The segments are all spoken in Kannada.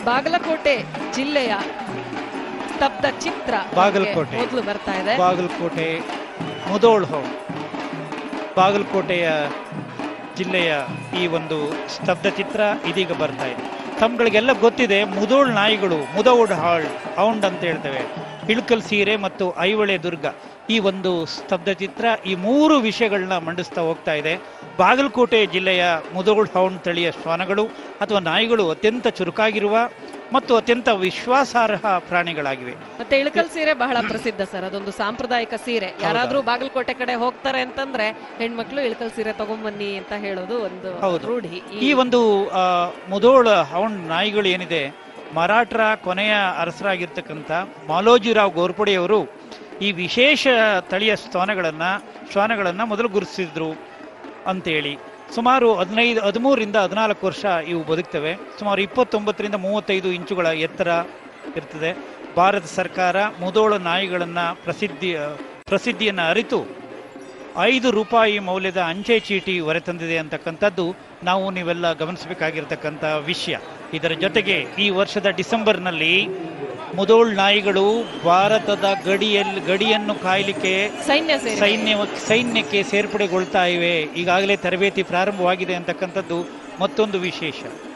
ಬಾಗಲಕೋಟೆ ಜಿಲ್ಲೆಯ ಸ್ತಬ್ಧ ಚಿತ್ರ ಬಾಗಲಕೋಟೆ. ಮೊದಲು ಬರ್ತಾ ಇದೆ ಬಾಗಲಕೋಟೆ ಮುದೋಳ್ ಹೋ ಬಾಗಲಕೋಟೆಯ ಜಿಲ್ಲೆಯ ಈ ಒಂದು ಸ್ತಬ್ಧ ಚಿತ್ರ ಇದೀಗ ಬರ್ತಾ ಇದೆ ತಮ್ಗಳಿಗೆಲ್ಲ ಗೊತ್ತಿದೆ ಮುದೋಳ್ ನಾಯಿಗಳು ಮುದೋಡ್ ಹಾಳ್ ಹೌಂಡ್ ಅಂತ ಹೇಳ್ತೇವೆ ಇಳ್ಕಲ್ ಸೀರೆ ಮತ್ತು ಐವಳೆ ದುರ್ಗ ಈ ಒಂದು ಸ್ತಬ್ಧ ಚಿತ್ರ ಈ ಮೂರು ವಿಷಯಗಳನ್ನ ಮಂಡಿಸ್ತಾ ಹೋಗ್ತಾ ಇದೆ ಬಾಗಲಕೋಟೆ ಜಿಲ್ಲೆಯ ಮುದೋಳ್ ಹೌಂಡ್ ತಳಿಯ ಶ್ವಾನಗಳು ಅಥವಾ ನಾಯಿಗಳು ಅತ್ಯಂತ ಚುರುಕಾಗಿರುವ ಮತ್ತು ಅತ್ಯಂತ ವಿಶ್ವಾಸಾರ್ಹ ಪ್ರಾಣಿಗಳಾಗಿವೆ ಮತ್ತೆ ಇಳಕಲ್ ಸೀರೆ ಬಹಳ ಪ್ರಸಿದ್ಧ ಸರ್ ಅದೊಂದು ಸಾಂಪ್ರದಾಯಿಕ ಸೀರೆ ಯಾರಾದ್ರೂ ಬಾಗಲಕೋಟೆ ಕಡೆ ಹೋಗ್ತಾರೆ ಅಂತಂದ್ರೆ ಹೆಣ್ಮಕ್ಳು ಇಳಕಲ್ ಸೀರೆ ತಗೊಂಬನ್ನಿ ಅಂತ ಹೇಳೋದು ಒಂದು ಹೌದು. ರೂಢಿ ಈ ಒಂದು ಆ, ಮುದೋಳ ಹೌಂಡ್ ನಾಯಿಗಳು ಏನಿದೆ ಮರಾಠರ ಕೊನೆಯ ಅರಸರಾಗಿರ್ತಕ್ಕಂಥ ಮಾಲೋಜಿರಾವ್ ಗೋರ್ಪಡೆಯವರು ಈ ವಿಶೇಷ ತಳಿಯ ಶ್ವಾನಗಳನ್ನ ಶ್ವಾನಗಳನ್ನ ಮೊದಲು ಗುರುತಿಸಿದ್ರು ಅಂತೇಳಿ ಸುಮಾರು ಹದಿನೈದು ಹದಿಮೂರರಿಂದ ಹದಿನಾಲ್ಕು ವರ್ಷ ಇವು ಬದುಕ್ತವೆ ಸುಮಾರು ಇಪ್ಪತ್ತೊಂಬತ್ತರಿಂದ ಮೂವತ್ತೈದು ಇಂಚುಗಳ ಎತ್ತರ ಇರ್ತದೆ ಭಾರತ ಸರ್ಕಾರ ಮುದೋಳ ನಾಯಿಗಳನ್ನ ಪ್ರಸಿದ್ಧಿ ಪ್ರಸಿದ್ಧಿಯನ್ನು ಅರಿತು ಐದು ರೂಪಾಯಿ ಮೌಲ್ಯದ ಅಂಚೆ ಚೀಟಿ ಹೊರತಂದಿದೆ ಅಂತಕ್ಕಂಥದ್ದು ನಾವು ನೀವೆಲ್ಲ ಗಮನಿಸಬೇಕಾಗಿರ್ತಕ್ಕಂಥ ವಿಷಯ ಇದರ ಜೊತೆಗೆ ಈ ವರ್ಷದ ಡಿಸೆಂಬರ್ನಲ್ಲಿ ಮುದೋಳ್ ನಾಯಿಗಳು ಭಾರತದ ಗಡಿಯಲ್ಲಿ ಗಡಿಯನ್ನು ಕಾಯಲಿಕ್ಕೆ ಸೈನ್ಯ ಸೇರಿ ಸೈನ್ಯ ಸೈನ್ಯಕ್ಕೆ ಸೇರ್ಪಡೆಗೊಳ್ತಾ ಇವೆ ಈಗಾಗಲೇ ತರಬೇತಿ ಪ್ರಾರಂಭವಾಗಿದೆ ಅಂತಕ್ಕಂಥದ್ದು ಮತ್ತೊಂದು ವಿಶೇಷ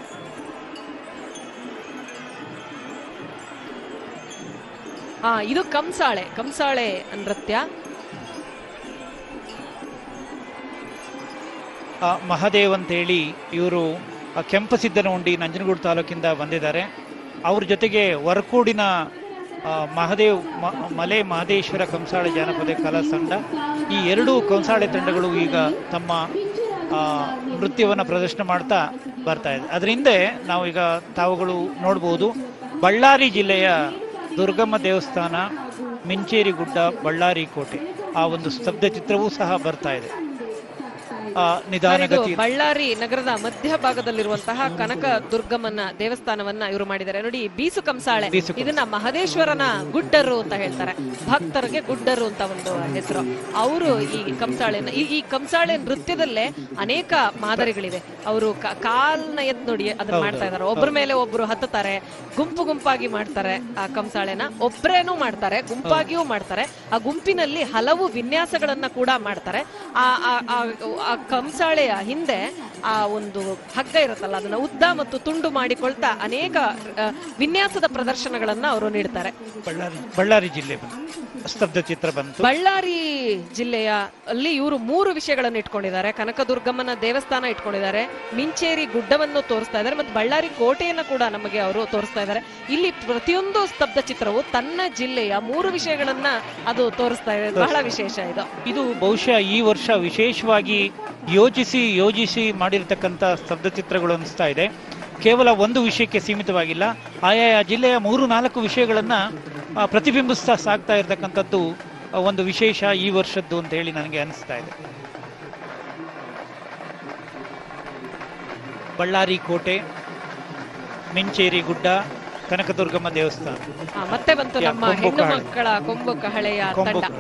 ಹಾ ಇದು ಕಂಸಾಳೆ ಕಂಸಾಳೆ ನೃತ್ಯ ಆ, ಮಹದೇವ್ ಅಂತೇಳಿ ಇವರು ಕೆಂಪಸಿದ್ದನಹುಂಡಿ ನಂಜನಗೂಡು ತಾಲೂಕಿಂದ ಬಂದಿದ್ದಾರೆ ಅವ್ರ ಜೊತೆಗೆ ವರಕೂಡಿನ ಆ, ಮಹದೇವ್ ಮ- ಮಲೆ ಮಹದೇಶ್ವರ ಕಂಸಾಳೆ ಜಾನಪದ ಕಲಾ ತಂಡ ಈ ಎರಡೂ ಕಂಸಾಳೆ ತಂಡಗಳು ಈಗ ತಮ್ಮ ಆ, ನೃತ್ಯವನ್ನ ಪ್ರದರ್ಶನ ಮಾಡ್ತಾ ಬರ್ತಾ ಇದೆ ಅದರ ಹಿಂದೆ ನಾವು ಈಗ ತಾವುಗಳು ನೋಡ್ಬೋದು ಬಳ್ಳಾರಿ ಜಿಲ್ಲೆಯ ದುರ್ಗಮ್ಮ ದೇವಸ್ಥಾನ ಮಿಂಚೇರಿ ಗುಡ್ಡ ಬಳ್ಳಾರಿ ಕೋಟೆ ಆ ಒಂದು ಸ್ತಬ್ಧ ಚಿತ್ರವೂ ಸಹ ಬರ್ತಾ ಇದೆ ಆ, ಇದು ನಿಧಾನಗತಿ ಬಳ್ಳಾರಿ ನಗರದ ಮಧ್ಯಭಾಗದಲ್ಲಿರುವಂತಹ ಕನಕ ದುರ್ಗಮ್ಮನ ದೇವಸ್ಥಾನವನ್ನ ಇವರು ಮಾಡಿದ್ದಾರೆ ನೋಡಿ ಬೀಸು ಕಂಸಾಳೆ ಬೀಸು ಕಂಸಾಳೆ. ಇದನ್ನ ಮಹದೇಶ್ವರನ ಗುಡ್ಡರು ಅಂತ ಹೇಳ್ತಾರೆ ಭಕ್ತರಿಗೆ ಗುಡ್ಡರು ಅಂತ ಒಂದು ಹೆಸರು ಅವರು ಈ ಕಂಸಾಳೆನ ಈ ಈ ಕಂಸಾಳೆ ನೃತ್ಯದಲ್ಲೇ ಅನೇಕ ಮಾದರಿಗಳಿವೆ ಅವರು ಕಾಲ್ನ ಎತ್ ನೋಡಿ ಅದನ್ನ ಮಾಡ್ತಾ ಇದ್ದಾರೆ ಒಬ್ಬರ ಮೇಲೆ ಒಬ್ರು ಹತ್ತುತ್ತಾರೆ ಗುಂಪು ಗುಂಪಾಗಿ ಮಾಡ್ತಾರೆ ಆ ಕಂಸಾಳೆನ ಒಬ್ರೇನೂ ಮಾಡ್ತಾರೆ ಗುಂಪಾಗಿಯೂ ಮಾಡ್ತಾರೆ ಆ ಗುಂಪಿನಲ್ಲಿ ಹಲವು ವಿನ್ಯಾಸಗಳನ್ನ ಕೂಡ ಮಾಡ್ತಾರೆ ಆ ಆ- ಆ- ಆ ಕಂಸಾಳೆಯ ಹಿಂದೆ ಆ ಒಂದು ಹಗ್ಗ ಇರುತ್ತಲ್ಲ ಅದನ್ನ ಉದ್ದ ಮತ್ತು ತುಂಡು ಮಾಡಿಕೊಳ್ತಾ ಅನೇಕ ಆ, ವಿನ್ಯಾಸದ ಪ್ರದರ್ಶನಗಳನ್ನ ಅವರು ನೀಡ್ತಾರೆ ಬಳ್ಳಾರಿ ಬಳ್ಳಾರಿ ಜಿಲ್ಲೆ ಬಂತು ಸ್ತಬ್ಧ ಚಿತ್ರ ಬಂತು ಬಳ್ಳಾರಿ ಜಿಲ್ಲೆಯ ಅಲ್ಲಿ ಇವರು ಮೂರು ವಿಷಯಗಳನ್ನು ಇಟ್ಕೊಂಡಿದ್ದಾರೆ ಕನಕದುರ್ಗಮ್ಮನ ದೇವಸ್ಥಾನ ಇಟ್ಕೊಂಡಿದ್ದಾರೆ ಮಿಂಚೇರಿ ಗುಡ್ಡವನ್ನು ತೋರಿಸ್ತಾ ಇದ್ದಾರೆ ಮತ್ತು ಬಳ್ಳಾರಿ ಕೋಟೆಯನ್ನ ಕೂಡ ನಮಗೆ ಅವರು ತೋರಿಸ್ತಾ ಇದ್ದಾರೆ ಇಲ್ಲಿ ಪ್ರತಿಯೊಂದು ಸ್ತಬ್ಧ ಚಿತ್ರವು ತನ್ನ ಜಿಲ್ಲೆಯ ಮೂರು ವಿಷಯಗಳನ್ನ ಅದು ತೋರಿಸ್ತಾ ಇದೆ ಬಹಳ ವಿಶೇಷ ಇದು ಇದು ಬಹುಶಃ ಈ ವರ್ಷ ವಿಶೇಷವಾಗಿ ಯೋಚಿಸಿ ಯೋಜಿಸಿ ಮಾಡಿರ್ತಕ್ಕಂಥ ಸ್ತಬ್ಧ ಚಿತ್ರಗಳು ಅನಿಸ್ತಾ ಇದೆ ಕೇವಲ ಒಂದು ವಿಷಯಕ್ಕೆ ಸೀಮಿತವಾಗಿಲ್ಲ ಆಯಾ ಜಿಲ್ಲೆಯ ಮೂರು ನಾಲ್ಕು ವಿಷಯಗಳನ್ನ ಆ, ಪ್ರತಿಬಿಂಬಿಸ್ತಾ ಸಾಗ್ತಾ ಇರತಕ್ಕಂಥದ್ದು ಆ, ಒಂದು ವಿಶೇಷ ಈ ವರ್ಷದ್ದು ಅಂತ ಹೇಳಿ ನನಗೆ ಅನಿಸ್ತಾ ಇದೆ ಬಳ್ಳಾರಿ ಕೋಟೆ ಮಿಂಚೇರಿ ಗುಡ್ಡ ಕನಕದುರ್ಗಮ್ಮ ದೇವಸ್ಥಾನ ಆ, ಮತ್ತೆ ಬಂತು ಯಾ, ನಮ್ಮ ಕೊಂಬು ಹೆಣ್ಣು ಕಹಳೆ. ಮಕ್ಕಳ ಕೊಂಬು ಕಹಳೆಯ ಕೊಂಬು ತಂಡ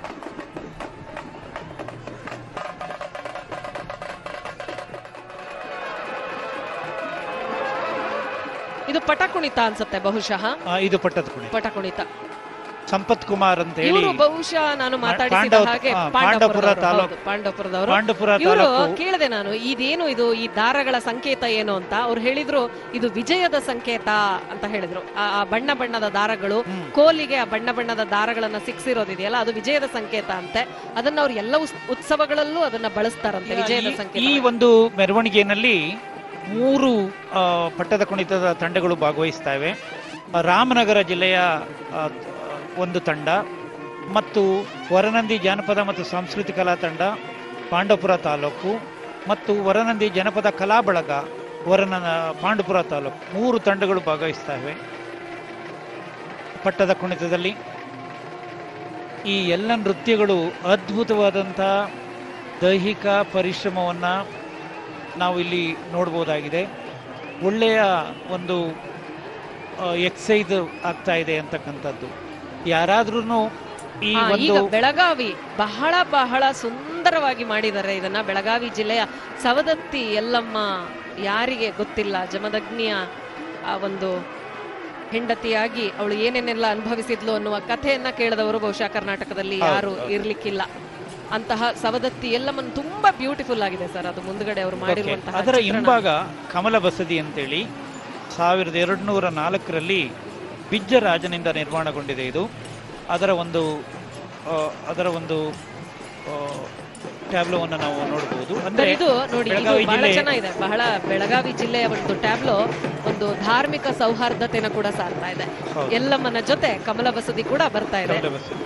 ಇದು ಪಟ ಕುಣಿತ ಅನ್ಸುತ್ತೆ ಬಹುಶಃ ಆ, ಇದು ಪಟ್ಟದ ಕುಣಿ ಪಟ ಕುಣಿತ ಸಂಪತ್ ಕುಮಾರ್ ಅಂತ ಹೇಳಿ ಇವರು ಬಹುಶಃ ನಾನು ಮಾತಾಡಿಸಿದ ಪಾಂಡವ- ಹಾಗೆ ಆ, ಪಾಂಡವಪುರದವರು, ಪಾಂಡವಪುರ ತಾಲೂಕು. ಹೌದು, ಪಾಂಡವಪುರದವರು ಪಾಂಡವಪುರ ಇವರು ತಾಲೂಕು ಕೇಳಿದೆ ನಾನು ಇದೇನು ಇದು ಈ ದಾರಗಳ ಸಂಕೇತ ಏನು ಅಂತ ಅವ್ರು ಹೇಳಿದ್ರು ಇದು ವಿಜಯದ ಸಂಕೇತ ಅಂತ ಹೇಳಿದ್ರು ಆ ಆ ಬಣ್ಣ ಬಣ್ಣದ ದಾರಗಳು ಕೋಲಿಗೆ ಆ ಬಣ್ಣ ಬಣ್ಣದ ದಾರಗಳನ್ನ ಸಿಕ್ಸಿರೋದಿದೆಯಲ್ಲ ಅದು ವಿಜಯದ ಸಂಕೇತ ಅಂತೆ ಅದನ್ನ ಅವ್ರು ಎಲ್ಲ ಉಸ್- ಉತ್ಸವಗಳಲ್ಲೂ ಅದನ್ನ ಬಳಸ್ತಾರಂತೆ ವಿಜಯದ ಈ- ಸಂಕೇತ ಈ ಒಂದು ಮೆರವಣಿಗೆಯಲ್ಲಿ ಮೂರು ಆ, ಪಟ್ಟದ ಕುಣಿತದ ತಂಡಗಳು ಭಾಗವಹಿಸ್ತಾ ಇವೆ ಆ, ರಾಮನಗರ ಜಿಲ್ಲೆಯ ಆ, ಒಂದು ತಂಡ ಮತ್ತು ವರನಂದಿ ಜಾನಪದ ಮತ್ತು ಸಾಂಸ್ಕೃತಿಕ ಕಲಾ ತಂಡ ಪಾಂಡವಪುರ ತಾಲೂಕು ಮತ್ತು ವರನಂದಿ ಜನಪದ ಕಲಾ ಬಳಗ ವರನ ಪಾಂಡವಪುರ ತಾಲೂಕು ಮೂರು ತಂಡಗಳು ಭಾಗವಹಿಸ್ತಾ ಇವೆ ಪಟ್ಟದ ಕುಣಿತದಲ್ಲಿ ಈ ಎಲ್ಲ ನೃತ್ಯಗಳು ಅದ್ಭುತವಾದಂಥ ದೈಹಿಕ ಪರಿಶ್ರಮವನ್ನು ನಾವು ಇಲ್ಲಿ ನೋಡ್ಬೋದಾಗಿದೆ ಒಳ್ಳೆಯ ಒಂದು ಎಕ್ಸೈಸ್ ಆಗ್ತಾ ಇದೆ ಅಂತಕ್ಕಂಥದ್ದು ಯಾರಾದ್ರೂ ಈ ಆ, ಒಂದು ಈಗ ಬೆಳಗಾವಿ ಬಹಳ ಬಹಳ ಸುಂದರವಾಗಿ ಮಾಡಿದ್ದಾರೆ ಇದನ್ನ ಬೆಳಗಾವಿ ಜಿಲ್ಲೆಯ ಸವದತ್ತಿ ಎಲ್ಲಮ್ಮ ಯಾರಿಗೆ ಗೊತ್ತಿಲ್ಲ ಜಮದಗ್ನಿಯ ಆ ಒಂದು ಹೆಂಡತಿಯಾಗಿ ಅವಳು ಏನೇನೆಲ್ಲ ಅನುಭವಿಸಿದ್ಲು ಅನ್ನುವ ಕಥೆಯನ್ನ ಕೇಳಿದವರು ಬಹುಶಃ ಕರ್ನಾಟಕದಲ್ಲಿ ಯಾರು ಇರ್ಲಿಕ್ಕಿಲ್ಲ ಅಂತಹ ಸವದತ್ತಿ ಎಲ್ಲವನ್ನು ತುಂಬಾ ಬ್ಯೂಟಿಫುಲ್ ಆಗಿದೆ ಸರ್ ಅದು ಮುಂದ್ಗಡೆ ಅವರು ಮಾಡಿರುವಂತಹ ಅದರ ಚಿತ್ರಣ. ಹಿಂಭಾಗ ಕಮಲ ಬಸದಿ ಅಂತೇಳಿ ಸಾವಿರದ ಎರಡು ನೂರ ನಾಲ್ಕರಲ್ಲಿ ಬಿಜ್ಜರಾಜನಿಂದ ನಿರ್ಮಾಣಗೊಂಡಿದೆ ಇದು ಅದರ ಒಂದು ಆ, ಅದರ ಒಂದು ಟ್ಯಾಬ್ಲೋವನ್ನು ನಾವು ನೋಡಬಹುದು ಅಂದ್ರೆ ಸರ್, ಇದು ನೋಡಿ ಇದು ಬೆಳಗಾವಿ ಬಹಳ ಜಿಲ್ಲೆ ಚೆನ್ನಾಗಿದೆ ಬಹಳ ಬೆಳಗಾವಿ ಜಿಲ್ಲೆಯ ಒಂದು ಟ್ಯಾಬ್ಲೋ ಒಂದು ಧಾರ್ಮಿಕ ಸೌಹಾರ್ದತೆನ ಕೂಡ ಸಾರ್ತಾ ಇದೆ ಹೌದು. ಎಲ್ಲಮ್ಮನ ಜೊತೆ ಕಮಲ ಬಸದಿ ಕೂಡ ಬರ್ತಾ ಇದೆ ಕಮಲ ಬಸದಿ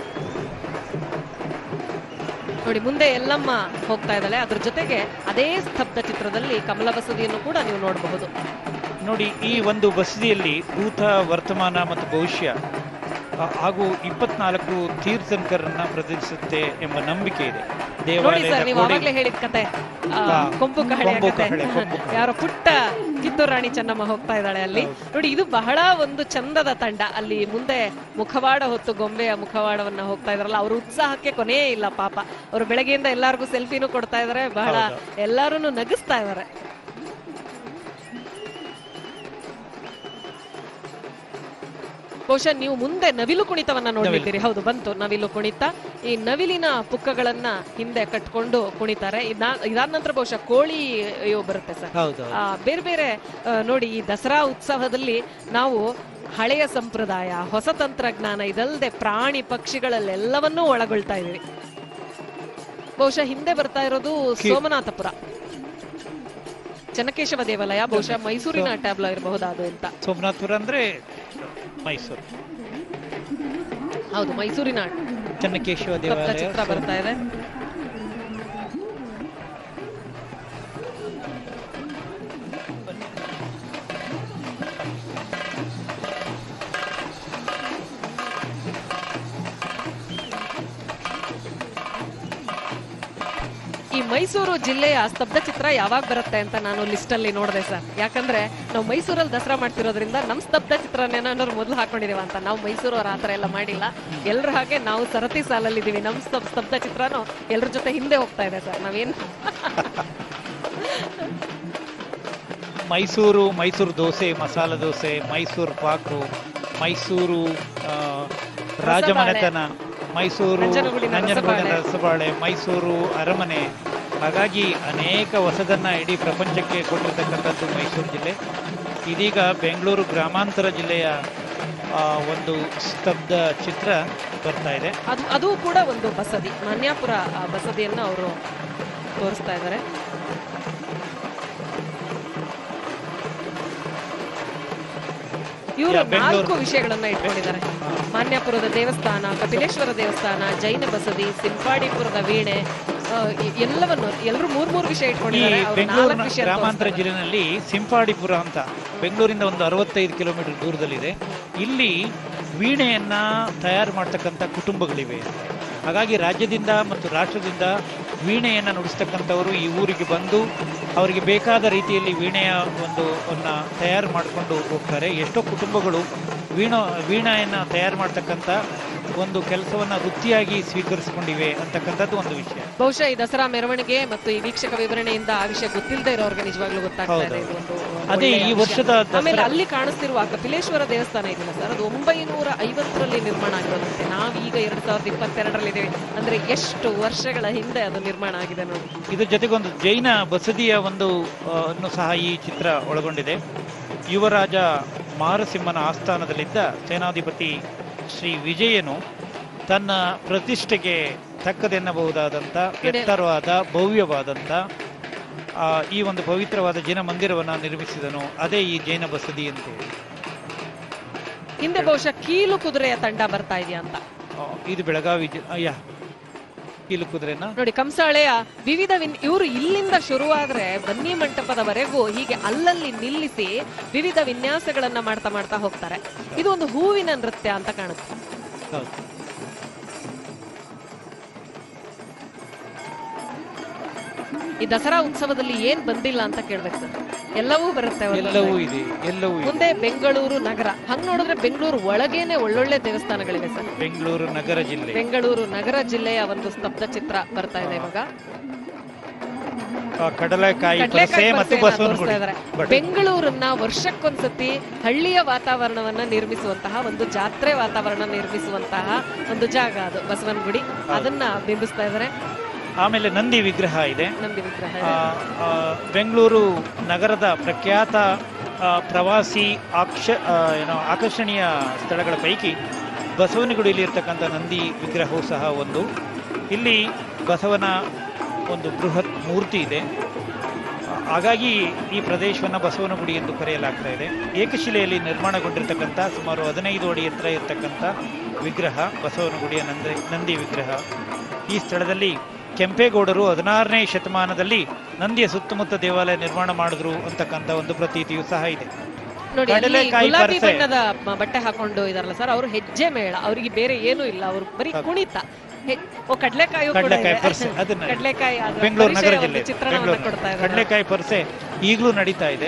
ನೋಡಿ ಮುಂದೆ ಎಲ್ಲಮ್ಮ ಹೋಗ್ತಾ ಇದ್ದಾಳೆ ಅದ್ರ ಜೊತೆಗೆ ಅದೇ ಸ್ತಬ್ಧ ಚಿತ್ರದಲ್ಲಿ ಕಮಲ ಬಸದಿಯನ್ನು ಕೂಡ ನೀವು ನೋಡಬಹುದು ನೋಡಿ ಈ ಒಂದು ಬಸದಿಯಲ್ಲಿ ಭೂತ ವರ್ತಮಾನ ಮತ್ತು ಭವಿಷ್ಯ ಆ, ಹಾಗೂ ಇಪ್ಪತ್ನಾಲ್ಕು ತೀರ್ಥಂಕರನ್ನ ಪ್ರತಿನಿಧಿಸುತ್ತೆ ಎಂಬ ನಂಬಿಕೆ ಇದೆ ನೋಡಿ ದೇವಾಲಯದ ಸರ್ ನೀವು ಗೋಡೆ- ಅವಾಗ್ಲೇ ಹೇಳಿದ ಕತೆ ಆ, ಹಾ. ಕೊಂಪು ಕಹಳೆಯ ಕೊಂಬು ಕತೆ ಕಹಳೆ, ಕೊಂಬು ಕಹಳೆ. ಯಾರೋ ಪುಟ್ಟ ಕಿತ್ತೂರು ರಾಣಿ ಚೆನ್ನಮ್ಮ ಹೋಗ್ತಾ ಇದ್ದಾಳೆ ಅಲ್ಲಿ ನೋಡಿ ಇದು ಬಹಳ ಒಂದು ಚಂದದ ತಂಡ ಅಲ್ಲಿ ಮುಂದೆ ಮುಖವಾಡ ಹೊತ್ತು ಗೊಂಬೆಯ ಮುಖವಾಡವನ್ನ ಹೋಗ್ತಾ ಇದಾರಲ್ಲ ಅವ್ರ ಉತ್ಸಾಹಕ್ಕೆ ಕೊನೆಯೇ ಇಲ್ಲ ಪಾಪ ಅವರು ಬೆಳಗ್ಗೆಯಿಂದ ಎಲ್ಲಾರ್ಗೂ ಸೆಲ್ಫಿನೂ ಕೊಡ್ತಾ ಇದಾರೆ ಬಹಳ ಎಲ್ಲಾರು ನಗಿಸ್ತಾ ಇದಾರೆ ಬಹುಶಃ ನೀವು ಮುಂದೆ ನವಿಲು ಕುಣಿತವನ್ನ ನೋಡ್ಲಿದ್ದೀರಿ ಹೌದು ಬಂತು ನವಿಲು ಕುಣಿತ ಈ ನವಿಲಿನ ಪುಕ್ಕಗಳನ್ನ ಹಿಂದೆ ಕಟ್ಕೊಂಡು ಕುಣಿತಾರೆ ಇದ್ನ- ಇದಾದ ನಂತರ ಬಹುಶಃ ಕೋಳಿ ಅಯ್ಯೋ ಬರುತ್ತೆ ಸರ್ ಹೌದು ಆ, ಬೇರೆ ಬೇರೆ ಆ, ನೋಡಿ ಈ ದಸರಾ ಉತ್ಸವದಲ್ಲಿ ನಾವು ಹಳೆಯ ಸಂಪ್ರದಾಯ ಹೊಸ ತಂತ್ರಜ್ಞಾನ ಇದಲ್ಲದೆ ಪ್ರಾಣಿ ಪಕ್ಷಿಗಳಲ್ಲೆಲ್ಲವನ್ನೂ ಒಳಗೊಳ್ತಾ ಇದೀವಿ ಬಹುಶಃ ಹಿಂದೆ ಬರ್ತಾ ಇರೋದು ಸೋಮನಾಥಪುರ ಚೆನ್ನಕೇಶವ ದೇವಾಲಯ ಬಹುಶಃ ಮೈಸೂರಿನ ಟ್ಯಾಬ್ಲೋ ಇರಬಹುದಾದು ಅಂತ ಸೋಮನಾಥ್ಪುರ ಅಂದ್ರೆ ಮೈಸೂರು ಹೌದು ಮೈಸೂರಿನ ಚೆನ್ನಕೇಶವ ಸ್ತಬ್ಧ ದೇವಾಲಯ ಚಿತ್ರ ಬರ್ತಾ ಇದೆ ಈ ಮೈಸೂರು ಜಿಲ್ಲೆಯ ಸ್ತಬ್ಧ ಚಿತ್ರ ಯಾವಾಗ ಬರುತ್ತೆ ಅಂತ ನಾನು ಲಿಸ್ಟ್ ಅಲ್ಲಿ ನೋಡಿದೆ ಸರ್ ಯಾಕಂದ್ರೆ ನಾವು ಮೈಸೂರಲ್ಲಿ ದಸರಾ ಮಾಡ್ತಿರೋದ್ರಿಂದ ನಮ್ ಸ್ತಬ್ಧ ಚಿತ್ರನೇನಾದ್ರು ಮೊದಲು ಹಾಕೊಂಡಿದೀವ ಅಂತ ನಾವು ಮೈಸೂರವ್ರ ಆತರ ಎಲ್ಲ ಮಾಡಿಲ್ಲ ಎಲ್ರ ಹಾಗೆ ನಾವು ಸರತಿ ಸಾಲಲ್ಲಿ ಇದೀವಿ ನಮ್ ಸ್ತಬ್ ಸ್ತಬ್ಧ ಚಿತ್ರನು ಎಲ್ರ ಜೊತೆ ಹಿಂದೆ ಹೋಗ್ತಾ ಇದೆ ಸರ್ ನಾವೇನ್ ಮೈಸೂರು ಮೈಸೂರು ದೋಸೆ ಮಸಾಲ ದೋಸೆ ಮೈಸೂರು ಪಾಕು ಮೈಸೂರು ಆ, ರಾಜಮನೆತನ ಮೈಸೂರು ನಂಜನಗೂಡಿನ ನಂಜನಗೂಡಿನ ರಸಬಾಳೆ. ರಸಬಾಳೆ ಮೈಸೂರು ಅರಮನೆ ಹಾಗಾಗಿ ಅನೇಕ ಹೊಸದನ್ನ ಇಡೀ ಪ್ರಪಂಚಕ್ಕೆ ಕೊಟ್ಟಿರ್ತಕ್ಕಂಥದ್ದು ಮೈಸೂರು ಜಿಲ್ಲೆ ಇದೀಗ ಬೆಂಗಳೂರು ಗ್ರಾಮಾಂತರ ಜಿಲ್ಲೆಯ ಆ, ಒಂದು ಸ್ತಬ್ಧ ಚಿತ್ರ ಬರ್ತಾ ಇದೆ ಅದು ಅದು ಕೂಡ ಒಂದು ಬಸದಿ ಮಾನ್ಯಾಪುರ ಆ ಬಸದಿಯನ್ನ ಅವರು ತೋರಿಸ್ತಾ ಇದ್ದಾರೆ ಇವರು ಯಾ, ಬೆಂಗಳೂರು. ನಾಲ್ಕು ವಿಷಯಗಳನ್ನ ಇಟ್ಕೊಂಡಿದ್ದಾರೆ ಮಾನ್ಯಾಪುರದ ದೇವಸ್ಥಾನ ಕಪಿಲೇಶ್ವರ ದೇವಸ್ಥಾನ ಜೈನ ಬಸದಿ ಸಿಂಪಾಡಿಪುರದ ವೀಣೆ ಆ, ಎ- ಎಲ್ಲವನ್ನು ಎಲ್ಲರೂ ಮೂರ್ ಮೂರ್ ವಿಷಯ ಈ ಇಟ್ಕೊಂಡಿದ್ದಾರೆ ಅವ್ರು ಬೆಂಗಳೂರಿನ ನಾಲ್ಕು ವಿಷಯ ಗ್ರಾಮಾಂತರ ತೋರಿಸ್ತಾ ಇದ್ದಾರೆ. ಜಿಲ್ಲೆನಲ್ಲಿ ಸಿಂಪಾಡಿಪುರ ಅಂತ ಬೆಂಗಳೂರಿಂದ ಒಂದು ಅರವತ್ತೈದು ಕಿಲೋಮೀಟರ್ ದೂರದಲ್ಲಿದೆ ಇಲ್ಲಿ ವೀಣೆಯನ್ನ ತಯಾರು ಮಾಡ್ತಕ್ಕಂಥ ಕುಟುಂಬಗಳಿವೆ ಹಾಗಾಗಿ ರಾಜ್ಯದಿಂದ ಮತ್ತು ರಾಷ್ಟ್ರದಿಂದ ವೀಣೆಯನ್ನ ನುಡಿಸ್ತಕ್ಕಂಥವರು ಈ ಊರಿಗೆ ಬಂದು ಅವರಿಗೆ ಬೇಕಾದ ರೀತಿಯಲ್ಲಿ ವೀಣೆಯ ಒಂದು ಅನ್ನ ತಯಾರು ಮಾಡಿಕೊಂಡು ಹೋಗ್ತಾರೆ ಎಷ್ಟೋ ಕುಟುಂಬಗಳು ವೀಣ ವೀಣೆಯನ್ನ ತಯಾರು ಮಾಡ್ತಕ್ಕಂಥ ಒಂದು ಕೆಲಸವನ್ನ ವೃತ್ತಿಯಾಗಿ ಸ್ವೀಕರಿಸಿಕೊಂಡಿವೆ ಅಂತಕ್ಕಂಥದ್ದು ಒಂದು ವಿಷಯ ಬಹುಶಃ ಈ ದಸರಾ ಮೆರವಣಿಗೆ ಮತ್ತು ಈ ವೀಕ್ಷಕ ವಿವರಣೆಯಿಂದ ಆ ವಿಷಯ ಗೊತ್ತಿಲ್ಲದೆ ಇರೋರ್ಗೆ ನಿಜವಾಗ್ಲೂ ಗೊತ್ತಾಗ್ತಾ ಇದೆ ಹೌದು. ಇದು ಒಂದು ಅದೇ ಒಳ್ಳೆಯ ಈ ವಿಷಯ. ವರ್ಷದ ಆಮೇಲೆ ದಸರಾ ಅಲ್ಲಿ ಕಾಣಿಸ್ತಿರುವ ಕಪಿಲೇಶ್ವರ ದೇವಸ್ಥಾನ ಇದೆಯಲ್ಲ ಸರ್ ಅದು ಒಂಬೈನೂರ ಐವತ್ತರಲ್ಲಿ ನಿರ್ಮಾಣ ಆಗಿರೋದಂತೆ ನಾವೀಗ ಎರಡ್ ಸಾವಿರದ ಇಪ್ಪತ್ತೆರಡರಲ್ಲಿ ಇದ್ದೇವೆ ಅಂದ್ರೆ ಎಷ್ಟು ವರ್ಷಗಳ ಹಿಂದೆ ಅದು ನಿರ್ಮಾಣ ಆಗಿದೆ ನೋಡಿ ಇದ್ರ ಜೊತೆಗೊಂದು ಜೈನ ಬಸದಿಯ ಒಂದು ಆ, ಅನ್ನು ಸಹ ಈ ಚಿತ್ರ ಒಳಗೊಂಡಿದೆ ಯುವರಾಜ ಮಾರಸಿಂಹನ ಆಸ್ಥಾನದಲ್ಲಿದ್ದ ಸೇನಾಧಿಪತಿ ಶ್ರೀ ವಿಜಯನು ತನ್ನ ಪ್ರತಿಷ್ಠೆಗೆ ತಕ್ಕದೆನ್ನಬಹುದಾದಂಥ ಎತ್ತರವಾದ ಭವ್ಯವಾದಂಥ ಆ, ಈ ಒಂದು ಪವಿತ್ರವಾದ ಜೈನ ಮಂದಿರವನ್ನು ನಿರ್ಮಿಸಿದನು ಅದೇ ಈ ಜೈನ ಬಸದಿ ಅಂತ ಹೇಳಿ. ಹಿಂದೆ ಬಹುಶಃ ಕೀಲು ಕುದುರೆಯ ತಂಡ ಬರ್ತಾ ಇದೆಯಾ ಅಂತ ಆ, ಇದು ಬೆಳಗಾವಿ ಜಿ- ಆ, ಯಾ ಕೀಲು ಕುದುರೆನ ನೋಡಿ ಕಂಸಾಳೆಯ ವಿವಿಧ ವಿನ್ ಇವರು ಇಲ್ಲಿಂದ ಶುರುವಾದ್ರೆ ಬನ್ನಿ ಮಂಟಪದವರೆಗೂ ಹೀಗೆ ಅಲ್ಲಲ್ಲಿ ನಿಲ್ಲಿಸಿ ವಿವಿಧ ವಿನ್ಯಾಸಗಳನ್ನ ಮಾಡ್ತಾ ಮಾಡ್ತಾ ಹೋಗ್ತಾರೆ ಇದು ಒಂದು ಹೂವಿನ ನೃತ್ಯ ಅಂತ ಕಾಣುತ್ತೆ ಹೌದು ಈ ದಸರಾ ಉತ್ಸವದಲ್ಲಿ ಏನ್ ಬಂದಿಲ್ಲ ಅಂತ ಕೇಳ್ಬೇಕು ಸರ್ ಎಲ್ಲವೂ ಬರುತ್ತೆ ಒಂದೊಂದಾಗಿ. ಎಲ್ಲವೂ ಇದೆ ಎಲ್ಲವೂ ಇದೆ ಮುಂದೆ ಬೆಂಗಳೂರು ನಗರ ಹಂಗ್ ನೋಡಿದ್ರೆ ಬೆಂಗಳೂರು ಒಳಗೇನೆ ಒಳ್ಳೊಳ್ಳೆ ದೇವಸ್ಥಾನಗಳಿವೆ ಸರ್ ಬೆಂಗಳೂರು ನಗರ ಜಿಲ್ಲೆ ಬೆಂಗಳೂರು ನಗರ ಜಿಲ್ಲೆಯ ಒಂದು ಸ್ತಬ್ಧ ಚಿತ್ರ ಬರ್ತಾ ಇದೆ ಇವಾಗ ಆ, ಕಡಲೆಕಾಯಿ ಪರಸೆ ಕಡ್ಲೆಕಾಯಿ ಮತ್ತು ಪರ್ಸೆಯನ್ನ ಬಸವನಗುಡಿ ತೋರಿಸ್ತಾ ಇದ್ದಾರೆ. ಬಟ್ ಬೆಂಗಳೂರನ್ನ ವರ್ಷಕ್ಕೊಂದ್ಸತಿ ಹಳ್ಳಿಯ ವಾತಾವರಣವನ್ನ ನಿರ್ಮಿಸುವಂತಹ ಒಂದು ಜಾತ್ರೆ ವಾತಾವರಣ ನಿರ್ಮಿಸುವಂತಹ ಒಂದು ಜಾಗ ಅದು ಬಸವನಗುಡಿ ಅದನ್ನ ಬಿಂಬಿಸ್ತಾ ಇದ್ದಾರೆ ಆಮೇಲೆ ನಂದಿ ವಿಗ್ರಹ ಇದೆ ನಂದಿ ವಿಗ್ರಹ ಆ, ಆ, ಬೆಂಗಳೂರು ನಗರದ ಪ್ರಖ್ಯಾತ ಆ, ಪ್ರವಾಸಿ ಆಕ್ಷ ಆ, ಏನೋ ಆಕರ್ಷಣೀಯ ಸ್ಥಳಗಳ ಪೈಕಿ ಬಸವನಗುಡಿಯಲ್ಲಿ ಇರ್ತಕ್ಕಂಥ ನಂದಿ ವಿಗ್ರಹವು ಸಹ ಒಂದು ಇಲ್ಲಿ ಬಸವನ ಒಂದು ಬೃಹತ್ ಮೂರ್ತಿ ಇದೆ ಆ, ಹಾಗಾಗಿ ಈ ಪ್ರದೇಶವನ್ನು ಬಸವನಗುಡಿ ಎಂದು ಕರೆಯಲಾಗ್ತಾ ಇದೆ ಏಕಶಿಲೆಯಲ್ಲಿ ನಿರ್ಮಾಣಗೊಂಡಿರ್ತಕ್ಕಂಥ ಸುಮಾರು ಹದಿನೈದು ಅಡಿ ಎತ್ತರ ಇರತಕ್ಕಂಥ ವಿಗ್ರಹ ಬಸವನಗುಡಿಯ ನಂದಿ ನಂದಿ ವಿಗ್ರಹ ಈ ಸ್ಥಳದಲ್ಲಿ ಕೆಂಪೇಗೌಡರು ಹದಿನಾರನೇ ಶತಮಾನದಲ್ಲಿ ನಂದಿಯ ಸುತ್ತಮುತ್ತ ದೇವಾಲಯ ನಿರ್ಮಾಣ ಮಾಡಿದ್ರು ಅಂತಕ್ಕಂಥ ಒಂದು ಪ್ರತೀತಿಯು ಸಹ ಇದೆ ನೋಡಿ ಅಲ್ಲಿ ಕಡಲೆಕಾಯಿ ಗುಲಾಬಿ ಪರ್ಸೆ. ಬಣ್ಣದ ಮ- ಬಟ್ಟೆ ಹಾಕೊಂಡು ಇದಾರಲ್ಲ ಸರ್ ಅವರು ಹೆಜ್ಜೆ ಮೇಳ ಅವರಿಗೆ ಬೇರೆ ಏನೂ ಇಲ್ಲ ಅವರು ಬರೀ ಕುಣಿತ ಹೆ- ಓ ಕಡ್ಲೆಕಾಯಿ ಕೂಡ ಕಡಲೆಕಾಯಿ ಇದೆ. ಪರ್ಸೆ ಅದನ್ನ ಕಡ್ಲೆಕಾಯಿ ಅದರ ಬೆಂಗಳೂರು ನಗರ ಪರಿಚಯ ಒಂದು ಜಿಲ್ಲೆ ಚಿತ್ರಣವನ್ನ ಬೆಂಗಳೂರು ಕೊಡ್ತಾ ಇದ್ದಾರೆ ಕಡಲೆಕಾಯಿ ಪರ್ಸೆ ಈಗಲೂ ನಡೀತಾ ಇದೆ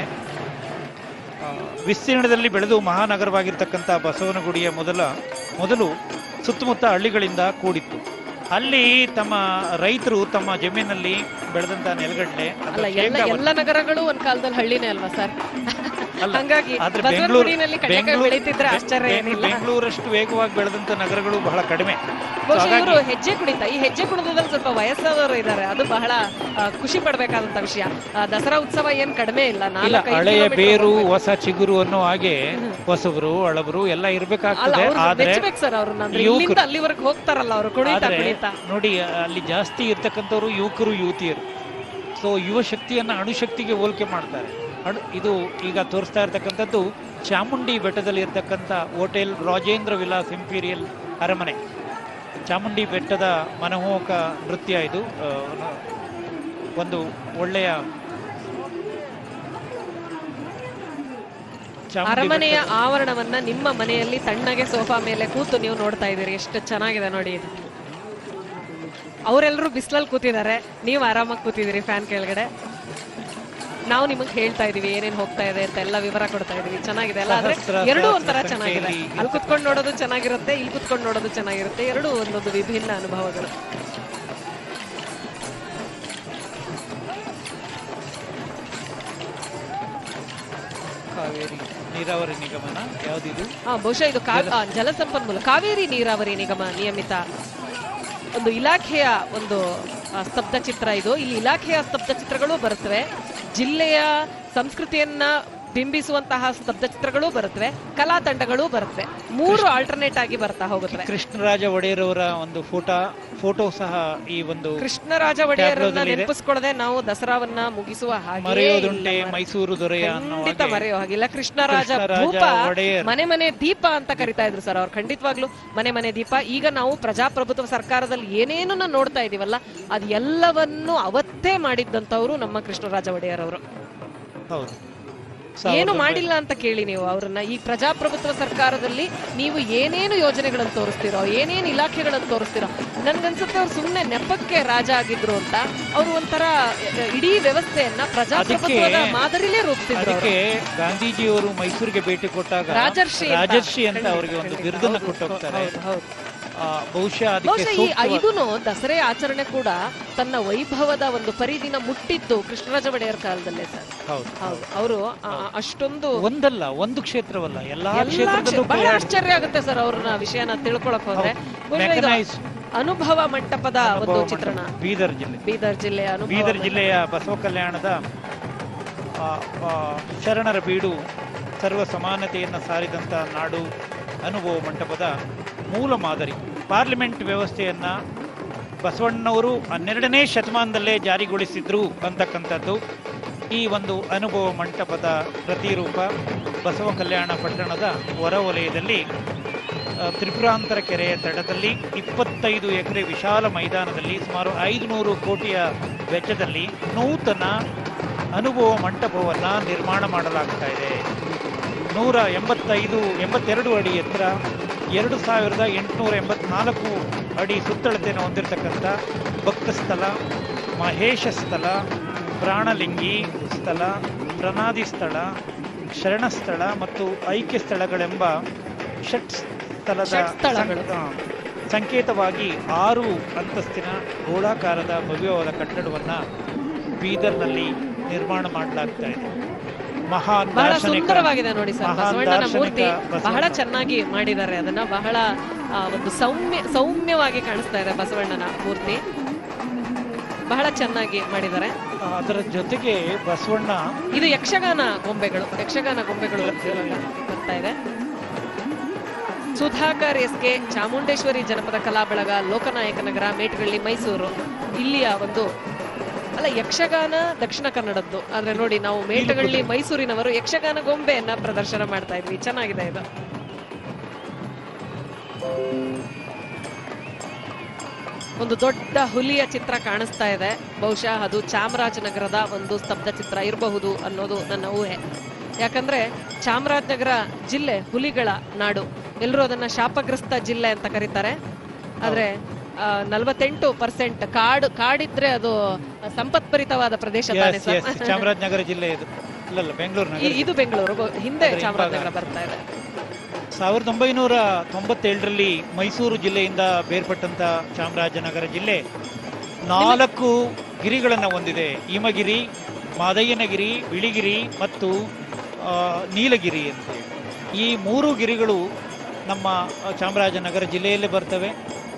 ಆ, ವಿಸ್ತೀರ್ಣದಲ್ಲಿ ಬೆಳೆದು ಮಹಾನಗರವಾಗಿರ್ತಕ್ಕಂಥ ಬಸವನಗುಡಿಯ ಮೊದಲ ಮೊದಲು ಸುತ್ತಮುತ್ತ ಹಳ್ಳಿಗಳಿಂದ ಕೂಡಿತ್ತು ಅಲ್ಲಿ ತಮ್ಮ ರೈತರು ತಮ್ಮ ಜಮೀನಲ್ಲಿ ಬೆಳೆದಂತ ನೆಲಗಡಲೆ ಅಥವಾ ಅಲ್ಲ ಎಲ್ಲ ಶೇಂಗಾವನ್ನು- ಎಲ್ಲ ನಗರಗಳು ಒಂದ್ ಕಾಲದಲ್ಲಿ ಹಳ್ಳಿನೇ ಅಲ್ವಾ ಸರ್ ಅಲ್ಲ, ಹಂಗಾಗಿ ಆದ್ರೆ ಬಸವನಗುಡಿನಲ್ಲಿ ಕಡ್ಲೆಕಾಯಿ ಬೆಂಗಳೂರು- ಬೆಳೀತಿದ್ರೆ ಆಶ್ಚರ್ಯ ಬೆಂಗಳೂರು- ಏನಿಲ್ಲ ಬೆಂಗಳೂರಷ್ಟು ವೇಗವಾಗಿ ಬೆಳೆದಂತ ನಗರಗಳು ಬಹಳ ಕಡಿಮೆ So ಬಹುಶಃ ಹಾಗಾಗಿ ಇವರು ಹೆಜ್ಜೆ ಕುಣಿತ ಈ ಹೆಜ್ಜೆ ಕುಣಿತದಲ್ಲಿ ಸ್ವಲ್ಪ ವಯಸ್ಸಾದವರು ಇದ್ದಾರೆ ಅದು ಬಹಳ ಆ, ಖುಷಿ ಪಡ್ಬೇಕಾದಂತ ವಿಷಯ ಆ, ದಸರಾ ಉತ್ಸವ ಏನ್ ಕಡಿಮೆ ಇಲ್ಲ ಇಲ್ಲ ನಾಲ್ಕೈದು ಹಳೆಯ ಕಿಲೋಮೀಟರ್ ಬೇರು ಹೋಗ್ಬೇಕು. ಹೊಸ ಚಿಗುರು ಅನ್ನೋ ಹಾಗೆ ಹೊಸಬರು ಹಳಬರು ಎಲ್ಲ ಅಲ್ಲ ಇರ್ಬೇಕಾಗ್ತದೆ ಅವ್ರು ಆದ್ರೆ ಮೆಚ್ಚಬೇಕು ಸರ್ ಅವ್ರನ್ನ ಅಂದ್ರೆ ಯುವಕರು- ಇಲ್ಲಿಂದ ಅಲ್ಲಿವರೆಗೆ ಹೋಗ್ತಾರಲ್ಲ ಅವರು ಕುಣಿತ ಆದ್ರೆ ಕುಣಿತ ನೋಡಿ ಅಲ್ಲಿ ಜಾಸ್ತಿ ಇರ್ತಕ್ಕಂಥವ್ರು ಯುವಕರು ಯುವತಿಯರು ಸೊ ಯುವ ಶಕ್ತಿಯನ್ನ ಅಣುಶಕ್ತಿಗೆ ಹೋಲಿಕೆ ಮಾಡ್ತಾರೆ ಅಣು ಇದು ಈಗ ತೋರಿಸ್ತಾ ಇರ್ತಕ್ಕಂಥದ್ದು ಚಾಮುಂಡಿ ಬೆಟ್ಟದಲ್ಲಿ ಇರ್ತಕ್ಕಂಥ ಹೋಟೆಲ್ ರಾಜೇಂದ್ರ ವಿಲಾಸ್ ಇಂಪೀರಿಯಲ್ ಅರಮನೆ ಚಾಮುಂಡಿ ಬೆಟ್ಟದ ಮನಮೋಹಕ ನೃತ್ಯ ಇದು ಆ, ಒಂದು ಒಳ್ಳೆಯ ಚಾಮುಂಡಿ ಅರಮನೆಯ ಬೆಟ್ಟದ- ಆವರಣವನ್ನ ನಿಮ್ಮ ಮನೆಯಲ್ಲಿ ತಣ್ಣಗೆ ಸೋಫಾ ಮೇಲೆ ಕೂತು ನೀವು ನೋಡ್ತಾ ಇದ್ದೀರಿ ಎಷ್ಟು ಚೆನ್ನಾಗಿದೆ ನೋಡಿ ಇದು ಅವರೆಲ್ಲರೂ ಬಿಸಿಲಲ್ಲಿ ಕೂತಿದ್ದಾರೆ ನೀವು ಆರಾಮಾಗಿ ಕೂತಿದ್ದೀರಿ ಫ್ಯಾನ್ ಕೆಳಗಡೆ ನಾವು ನಿಮಗೆ ಹೇಳ್ತಾ ಇದೀವಿ ಏನೇನ್ ಹೋಗ್ತಾ ಇದೆ ಅಂತ ಎಲ್ಲ ವಿವರ ಕೊಡ್ತಾ ಇದೀವಿ ಚೆನ್ನಾಗಿದೆ ಅಲ್ಲ ಆದ್ರೆ ಸಹಸ್ರ ಎರಡೂ ಸಹಸ್ರ ಒಂಥರ ಚೆನ್ನಾಗಿದೆ ಸಂಖ್ಯೆಯಲ್ಲಿ ಅಲ್ಲಿ ಕುತ್ಕೊಂಡು ನೋಡೋದು ಚೆನ್ನಾಗಿರುತ್ತೆ ಇಲ್ಲಿ ಕುತ್ಕೊಂಡು ನೋಡೋದು ಚೆನ್ನಾಗಿರುತ್ತೆ ಎರಡೂ ಒಂದೊಂದು ವಿಭಿನ್ನ ಅನುಭವಗಳು ಕಾವೇರಿ ನೀರಾವರಿ ನಿಗಮನ ಯಾವ್ದಿದು ಹಾ ಬಹುಶಃ ಇದು ಕಾ- ಆ, ಜಲಸಂಪನ್ಮೂಲ ಕಾವೇರಿ ನೀರಾವರಿ ನಿಗಮ ನಿಯಮಿತ ಒಂದು ಇಲಾಖೆಯ ಒಂದು ಆ, ಸ್ತಬ್ಧ ಚಿತ್ರ ಇದು ಇಲ್ಲಿ ಇಲಾಖೆಯ ಸ್ತಬ್ಧ ಚಿತ್ರಗಳು ಬರುತ್ತವೆ ಜಿಲ್ಲೆಯ ಸಂಸ್ಕೃತಿಯನ್ನ ಬಿಂಬಿಸುವಂತಹ ಸ್ತಬ್ಧ ಚಿತ್ರಗಳು ಬರುತ್ತವೆ ಕಲಾ ತಂಡಗಳು ಬರುತ್ತವೆ ಮೂರು ಆಲ್ಟರ್ನೇಟ್ ಆಗಿ ಬರ್ತಾ ಹೋಗುತ್ತವೆ ಕೃಷ್ಣರಾಜ ಒಡೆಯರ್ ಅವರ ಒಂದು ಫೋಟೋ ಫೋಟೋ ಸಹ ಈ ಒಂದು ಕೃಷ್ಣರಾಜ ಒಡೆಯರನ್ನ ಟ್ಯಾಬ್ಲೋದಲ್ಲಿದೆ. ನೆನಪಿಸ್ಕೊಳ್ಳದೆ ನಾವು ದಸರಾವನ್ನ ಮುಗಿಸುವ ಹಾಗೆ ಮರೆಯೋದುಂಟೆ ಮೈಸೂರು ದೊರೆಯ ಅನ್ನೋ ಖಂಡಿತ ಹಾಗೆ ಮರೆಯೋ ಹಾಗಿಲ್ಲ ಕೃಷ್ಣರಾಜ ಕೃಷ್ಣರಾಜ ಭೂಪ ಒಡೆಯರ್. ಮನೆ ಮನೆ ದೀಪ ಅಂತ ಕರಿತಾ ಇದ್ರು ಸರ್ ಅವ್ರು ಖಂಡಿತವಾಗ್ಲೂ ಮನೆ ಮನೆ ದೀಪ ಈಗ ನಾವು ಪ್ರಜಾಪ್ರಭುತ್ವ ಸರ್ಕಾರದಲ್ಲಿ ಏನೇನು ನೋಡ್ತಾ ಇದೀವಲ್ಲ ಅದು ಎಲ್ಲವನ್ನು ಅವತ್ತೇ ಮಾಡಿದ್ದಂತವ್ರು ನಮ್ಮ ಕೃಷ್ಣರಾಜ ಒಡೆಯರ್ ಅವರು ಹೌದು ಏನು ಮಾಡಿಲ್ಲ ಅಂತ ಕೇಳಿ ನೀವು ಅವ್ರನ್ನ ಈ ಪ್ರಜಾಪ್ರಭುತ್ವ ಸರ್ಕಾರದಲ್ಲಿ ನೀವು ಏನೇನು ಯೋಜನೆಗಳನ್ನು ತೋರಿಸ್ತೀರೋ ಏನೇನು ಇಲಾಖೆಗಳನ್ನು ತೋರಿಸ್ತೀರೋ ನನ್ಗನ್ಸುತ್ತೆ ಅವ್ರು ಸುಮ್ನೆ ನೆಪಕ್ಕೆ ರಾಜ ಆಗಿದ್ರು ಅಂತ ಅವ್ರು ಒಂಥರ ಅಹ್, ಇಡೀ ವ್ಯವಸ್ಥೆಯನ್ನ ಪ್ರಜಾಪ್ರಭುತ್ವದ ಮಾದರಿಲೇ ರೂಪಿಸಿದ್ರು ಅವ್ರು. ಅದಕ್ಕೆ ಗಾಂಧೀಜಿಯವರು ಮೈಸೂರಿಗೆ ಭೇಟಿ ಕೊಟ್ಟಾಗ ರಾಜರ್ಷಿ ಅಂತ. ರಾಜರ್ಷಿ ಅಂತ ಖಂಡಿತ, ಅವರಿಗೆ ಒಂದು ಖಂಡಿತ. ಬಿರುದನ್ನ ಹೌದು, ಕೊಟ್ಟೋಗ್ತಾರೆ ಹೌದು, ಹೌದು. ಆ, ಬಹುಶಃ ಅದಕ್ಕೆ ಬಹುಶಃ ಈ ಸೂಕ್ತವಾದ- ಐದೂನು ದಸರೆ ಆಚರಣೆ ಕೂಡ ತನ್ನ ವೈಭವದ ಒಂದು ಪರಿಧಿನ ಮುಟ್ಟಿದ್ದು ಕೃಷ್ಣರಾಜ ಒಡೆಯರ್ ಕಾಲದಲ್ಲೇ ಸರ್ ಹೌದು ಹೌದು ಅವರು ಅಷ್ಟೊಂದು ಒಂದಲ್ಲ ಒಂದು ಕ್ಷೇತ್ರವಲ್ಲ ಎಲ್ಲಾ ಎಲ್ಲಾ ಕ್ಷೇತ್ರದಲ್ಲೂ ಕ್ಷೇ- ಬಹಳ ಆಶ್ಚರ್ಯ ಆಗುತ್ತೆ ಸರ್ ಅವ್ರನ್ನ ವಿಷಯನ ತಿಳ್ಕೊಳಕ್ ಹೋದ್ರೆ ಬಹುಶಃ ಇದು Mechanized ಅನುಭವ ಮಂಟಪದ ಒಂದು ಚಿತ್ರಣ ಬೀದರ್ ಜಿಲ್ಲೆ ಬೀದರ್ ಜಿಲ್ಲೆಯ ಅನುಭವ ಬೀದರ್ ಜಿಲ್ಲೆಯ ಬಸವ ಕಲ್ಯಾಣದ ಆ, ಆ, ಶರಣರ ಬೀಡು ಸರ್ವ ಸಮಾನತೆಯನ್ನು ಸಾರಿದಂಥ ನಾಡು ಅನುಭವ ಮಂಟಪದ ಮೂಲ ಮಾದರಿ ಪಾರ್ಲಿಮೆಂಟ್ ವ್ಯವಸ್ಥೆಯನ್ನ ಬಸವಣ್ಣವರು ಹನ್ನೆರಡನೇ ಶತಮಾನದಲ್ಲೇ ಜಾರಿಗೊಳಿಸಿದ್ರು ಅಂತಕ್ಕಂಥದ್ದು ಈ ಒಂದು ಅನುಭವ ಮಂಟಪದ ಪ್ರತಿರೂಪ ಬಸವ ಕಲ್ಯಾಣ ಪಟ್ಟಣದ ಹೊರವಲಯದಲ್ಲಿ ಆ, ತ್ರಿಪುರಾಂತರ ಕೆರೆಯ ತಡದಲ್ಲಿ ಇಪ್ಪತ್ತೈದು ಎಕರೆ ವಿಶಾಲ ಮೈದಾನದಲ್ಲಿ ಸುಮಾರು ಐದುನೂರು ಕೋಟಿಯ ವೆಚ್ಚದಲ್ಲಿ ನೂತನ ಅನುಭವ ಮಂಟಪವನ್ನು ನಿರ್ಮಾಣ ಮಾಡಲಾಗ್ತಾ ಇದೆ ನೂರ ಎಂಬತ್ತೈದು ಎಂಬತ್ತೆರಡು ಅಡಿ ಎತ್ತರ ಎರಡು ಸಾವಿರದ ಎಂಟುನೂರ ಎಂಬತ್ನಾಲ್ಕು ಅಡಿ ಸುತ್ತಳತೆಯನ್ನು ಹೊಂದಿರತಕ್ಕಂಥ ಭಕ್ತ ಸ್ಥಳ ಮಹೇಶ ಸ್ಥಳ ಪ್ರಾಣಲಿಂಗಿ ಸ್ಥಳ ಪ್ರನಾದಿ ಸ್ಥಳ ಶರಣ ಸ್ಥಳ ಮತ್ತು ಐಕ್ಯ ಸ್ಥಳಗಳೆಂಬ ಷಟ್ ಸ್ಥಳದ ಷಟ್ ಸ್ಥಳಗಳು. ಸಂ- ಆ, ಸಂಕೇತವಾಗಿ ಆರು ಅಂತಸ್ತಿನ ಗೋಳಾಕಾರದ ಭವ್ಯವಾದ ಕಟ್ಟಡವನ್ನ ಬೀದರ್ನಲ್ಲಿ ನಿರ್ಮಾಣ ಮಾಡಲಾಗ್ತಾ ಇದೆ ಮಹಾನ್ ಬಹಳ ದಾರ್ಶನಿಕ ಸುಂದರವಾಗಿದೆ ನೋಡಿ ಸರ್ ಮಹಾನ್ ಬಸವಣ್ಣನ ದಾರ್ಶನಿಕ ಮೂರ್ತಿ ಬಸವಣ್ಣ. ಬಹಳ ಚೆನ್ನಾಗಿ ಮಾಡಿದ್ದಾರೆ ಅದನ್ನ ಬಹಳ ಆ, ಒಂದು ಸೌಮ್ಯ ಸೌಮ್ಯವಾಗಿ ಕಾಣಿಸ್ತಾ ಇದೆ ಬಸವಣ್ಣನ ಮೂರ್ತಿ ಬಹಳ ಚೆನ್ನಾಗಿ ಮಾಡಿದ್ದಾರೆ ಅದರ ಜೊತೆಗೆ ಬಸವಣ್ಣ ಇದು ಯಕ್ಷಗಾನ ಗೊಂಬೆಗಳು ಯಕ್ಷಗಾನ ಗೊಂಬೆಗಳು ಬರ್ತಾ ಇದೆ ಸುಧಾಕರ್ ಎಸ್ ಕೆ ಚಾಮುಂಡೇಶ್ವರಿ ಜನಪದ ಕಲಾ ಬಳಗ ಲೋಕನಾಯಕ ನಗರ ಮೇಟಗಳ್ಳಿ ಮೈಸೂರು ಇಲ್ಲಿಯ ಒಂದು ಅಲ್ಲ ಯಕ್ಷಗಾನ ದಕ್ಷಿಣ ಕನ್ನಡದ್ದು ಆದ್ರೆ ನೋಡಿ ನಾವು ಮೇಟಗಳ್ಳಿ ಮೈಸೂರಿನವರು ಯಕ್ಷಗಾನ ಗೊಂಬೆಯನ್ನ ಪ್ರದರ್ಶನ ಮಾಡ್ತಾ ಇದ್ವಿ ಚೆನ್ನಾಗಿದೆ ಇದು ಒಂದು ದೊಡ್ಡ ಹುಲಿಯ ಚಿತ್ರ ಕಾಣಿಸ್ತಾ ಇದೆ ಬಹುಶಃ ಅದು ಚಾಮರಾಜನಗರದ ಒಂದು ಸ್ತಬ್ಧ ಚಿತ್ರ ಇರಬಹುದು ಅನ್ನೋದು ನನ್ನ ಊಹೆ ಯಾಕಂದ್ರೆ ಚಾಮರಾಜನಗರ ಜಿಲ್ಲೆ ಹುಲಿಗಳ ನಾಡು ಎಲ್ಲರೂ ಅದನ್ನ ಶಾಪಗ್ರಸ್ತ ಜಿಲ್ಲೆ ಅಂತ ಕರೀತಾರೆ ಆದ್ರೆ ನಲವತ್ತೆಂಟು ಪರ್ಸೆಂಟ್ ಕಾಡು ಕಾಡಿದ್ರೆ ಅದು ಸಂಪತ್ಭರಿತವಾದ ಪ್ರದೇಶ ತಾನೆ Yes, ಸರ್ yes, ಚಾಮರಾಜನಗರ ಜಿಲ್ಲೆ ಇದು ಅಲ್ಲಲ್ಲ ಬೆಂಗಳೂರು ನಗರ ಇ- ಇದು ಬೆಂಗಳೂರು ಗೊ- ಹಿಂದೆ ಅದ್ರ ಚಾಮರಾಜನಗರ ಹಿಂಭಾಗ. ಬರ್ತಾ ಇದೆ ಸಾವಿರದ ಒಂಬೈನೂರ ತೊಂಬತ್ತೇಳರಲ್ಲಿ ಮೈಸೂರು ಜಿಲ್ಲೆಯಿಂದ ಬೇರ್ಪಟ್ಟಂತ ಚಾಮರಾಜನಗರ ಜಿಲ್ಲೆ ನಾಲ್ಕು ಗಿರಿಗಳನ್ನು ಹೊಂದಿದೆ ಹಿಮಗಿರಿ ಮಾದಯ್ಯನಗಿರಿ ಬಿಳಿಗಿರಿ ಮತ್ತು ಆ, ನೀಲಗಿರಿ ಅಂತೇಳಿ ಈ ಮೂರು ಗಿರಿಗಳು ನಮ್ಮ ಆ, ಚಾಮರಾಜನಗರ ಜಿಲ್ಲೆಯಲ್ಲೇ ಬರ್ತವೆ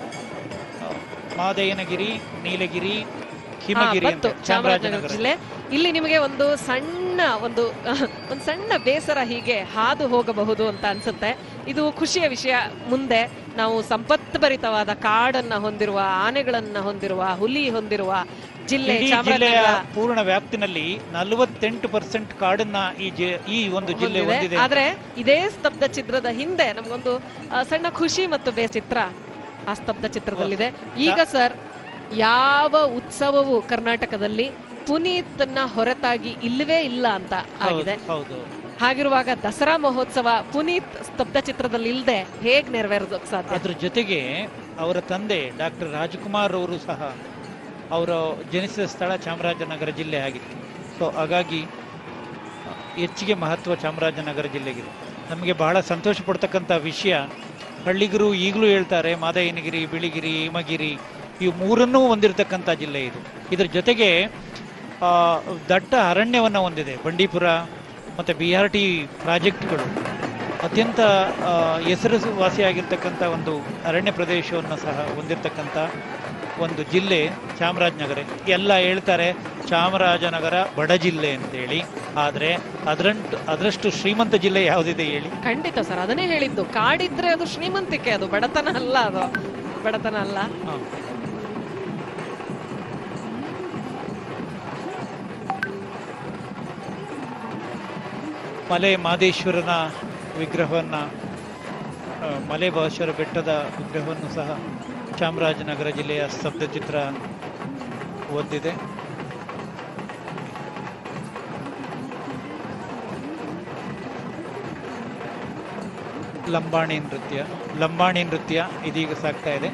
ಆ, ಮಾದಯ್ಯನಗಿರಿ ನೀಲಗಿರಿ ಹಿಮಗಿರಿ ಹಾ, ಅಂತ ಬಂತು ಚಾಮರಾಜನಗರ ಜಿಲ್ಲೆ ಇಲ್ಲಿ ನಿಮಗೆ ಒಂದು ಸಣ್ಣ ಒಂದು ಒಂದು ಸಣ್ಣ ಬೇಸರ ಹೀಗೆ ಹಾದು ಹೋಗಬಹುದು ಅಂತ ಅನ್ಸುತ್ತೆ ಇದು ಖುಷಿಯ ವಿಷಯ ಮುಂದೆ ನಾವು ಸಂಪತ್ಭರಿತವಾದ ಕಾಡನ್ನ ಹೊಂದಿರುವ ಆನೆಗಳನ್ನ ಹೊಂದಿರುವ ಹುಲಿ ಹೊಂದಿರುವ ಜಿಲ್ಲೆ ಇಡೀ ಜಿಲ್ಲೆಯ ಚಾಮರಾಜನಗರ ಪೂರ್ಣ ವ್ಯಾಪ್ತಿನಲ್ಲಿ ನಲವತ್ತೆಂಟು ಪರ್ಸೆಂಟ್ ಕಾಡನ್ನ ಈ ಜಿ- ಈ ಒಂದು ಜಿಲ್ಲೆ ಹೊಂದಿದೆ. ಹೊಂದಿದೆ ಆದ್ರೆ ಇದೇ ಸ್ತಬ್ಧ ಚಿತ್ರದ ಹಿಂದೆ ನಮಗೊಂದು ಆ, ಸಣ್ಣ ಖುಷಿ ಮತ್ತು ಬೇ ಚಿತ್ರ ಆ ಸ್ತಬ್ಧ ಚಿತ್ರದಲ್ಲಿದೆ ಈಗ ಸರ್ ಯಾವ ಉತ್ಸವವು ಕರ್ನಾಟಕದಲ್ಲಿ ಪುನೀತ್ನ ಹೊರತಾಗಿ ಇಲ್ಲವೇ ಇಲ್ಲ ಅಂತ ಆಗಿದೆ ಹೌದು ಹಾಗಿರುವಾಗ ದಸರಾ ಮಹೋತ್ಸವ ಪುನೀತ್ ಸ್ತಬ್ಧ ಚಿತ್ರದಲ್ಲಿ ಇಲ್ಲದೆ ಹೇಗ್ ನೆರವೇರೋದಕ್ಕೆ ಸಾಧ್ಯ ಅದ್ರ ಜೊತೆಗೆ ಅವರ ತಂದೆ ಡಾಕ್ಟರ್ ರಾಜಕುಮಾರ್ ಅವರು ಸಹ ಅವರು ಜನಿಸಿದ ಸ್ಥಳ ಚಾಮರಾಜನಗರ ಜಿಲ್ಲೆ ಆಗಿತ್ತು ಸೊ ಹಾಗಾಗಿ ಹೆಚ್ಚಿಗೆ ಮಹತ್ವ ಚಾಮರಾಜನಗರ ಜಿಲ್ಲೆಗಿದೆ ನಮಗೆ ಬಹಳ ಸಂತೋಷ ಪಡ್ತಕ್ಕಂಥ ವಿಷಯ ಹಳ್ಳಿಗರು ಈಗಲೂ ಹೇಳ್ತಾರೆ ಮಾದಯ್ಯನಗಿರಿ ಬಿಳಿಗಿರಿ ಹಿಮಗಿರಿ ಇವು ಮೂರನ್ನೂ ಹೊಂದಿರತಕ್ಕಂಥ ಜಿಲ್ಲೆ ಇದು ಇದ್ರ ಜೊತೆಗೆ ಆ, ದಟ್ಟ ಅರಣ್ಯವನ್ನು ಹೊಂದಿದೆ ಬಂಡೀಪುರ ಮತ್ತು ಬಿ ಆರ್ ಟಿ ಪ್ರಾಜೆಕ್ಟ್ಗಳು ಅತ್ಯಂತ ಆ, ಹೆಸರುವಾಸಿಯಾಗಿರ್ತಕ್ಕಂಥ ಒಂದು ಅರಣ್ಯ ಪ್ರದೇಶವನ್ನು ಸಹ ಹೊಂದಿರತಕ್ಕಂಥ ಒಂದು ಜಿಲ್ಲೆ ಚಾಮರಾಜನಗರ ಎಲ್ಲ ಹೇಳ್ತಾರೆ ಚಾಮರಾಜನಗರ ಬಡ ಜಿಲ್ಲೆ ಅಂತೇಳಿ ಆದರೆ ಅದರಂಟು ಅದರಷ್ಟು ಶ್ರೀಮಂತ ಜಿಲ್ಲೆ ಯಾವುದಿದೆ ಹೇಳಿ ಖಂಡಿತ ಸರ್ ಅದನ್ನೇ ಹೇಳಿದ್ದು ಕಾಡಿದ್ರೆ ಅದು ಶ್ರೀಮಂತಿಕೆ ಅದು ಬಡತನ ಅಲ್ಲ ಅದು ಬಡತನ ಅಲ್ಲ ಹಾ. ಮಲೆ ಮಾದೇಶ್ವರನ ವಿಗ್ರಹವನ್ನ ಆ, ಮಲೆ ಮಹೇಶ್ವರ ಬೆಟ್ಟದ ವಿಗ್ರಹವನ್ನು ಸಹ ಚಾಮರಾಜನಗರ ಜಿಲ್ಲೆಯ ಸ್ತಬ್ಧ ಚಿತ್ರ ಹೊಂದಿದೆ ಲಂಬಾಣಿ ನೃತ್ಯ ಲಂಬಾಣಿ ನೃತ್ಯ ಇದೀಗ ಸಾಗ್ತಾ ಇದೆ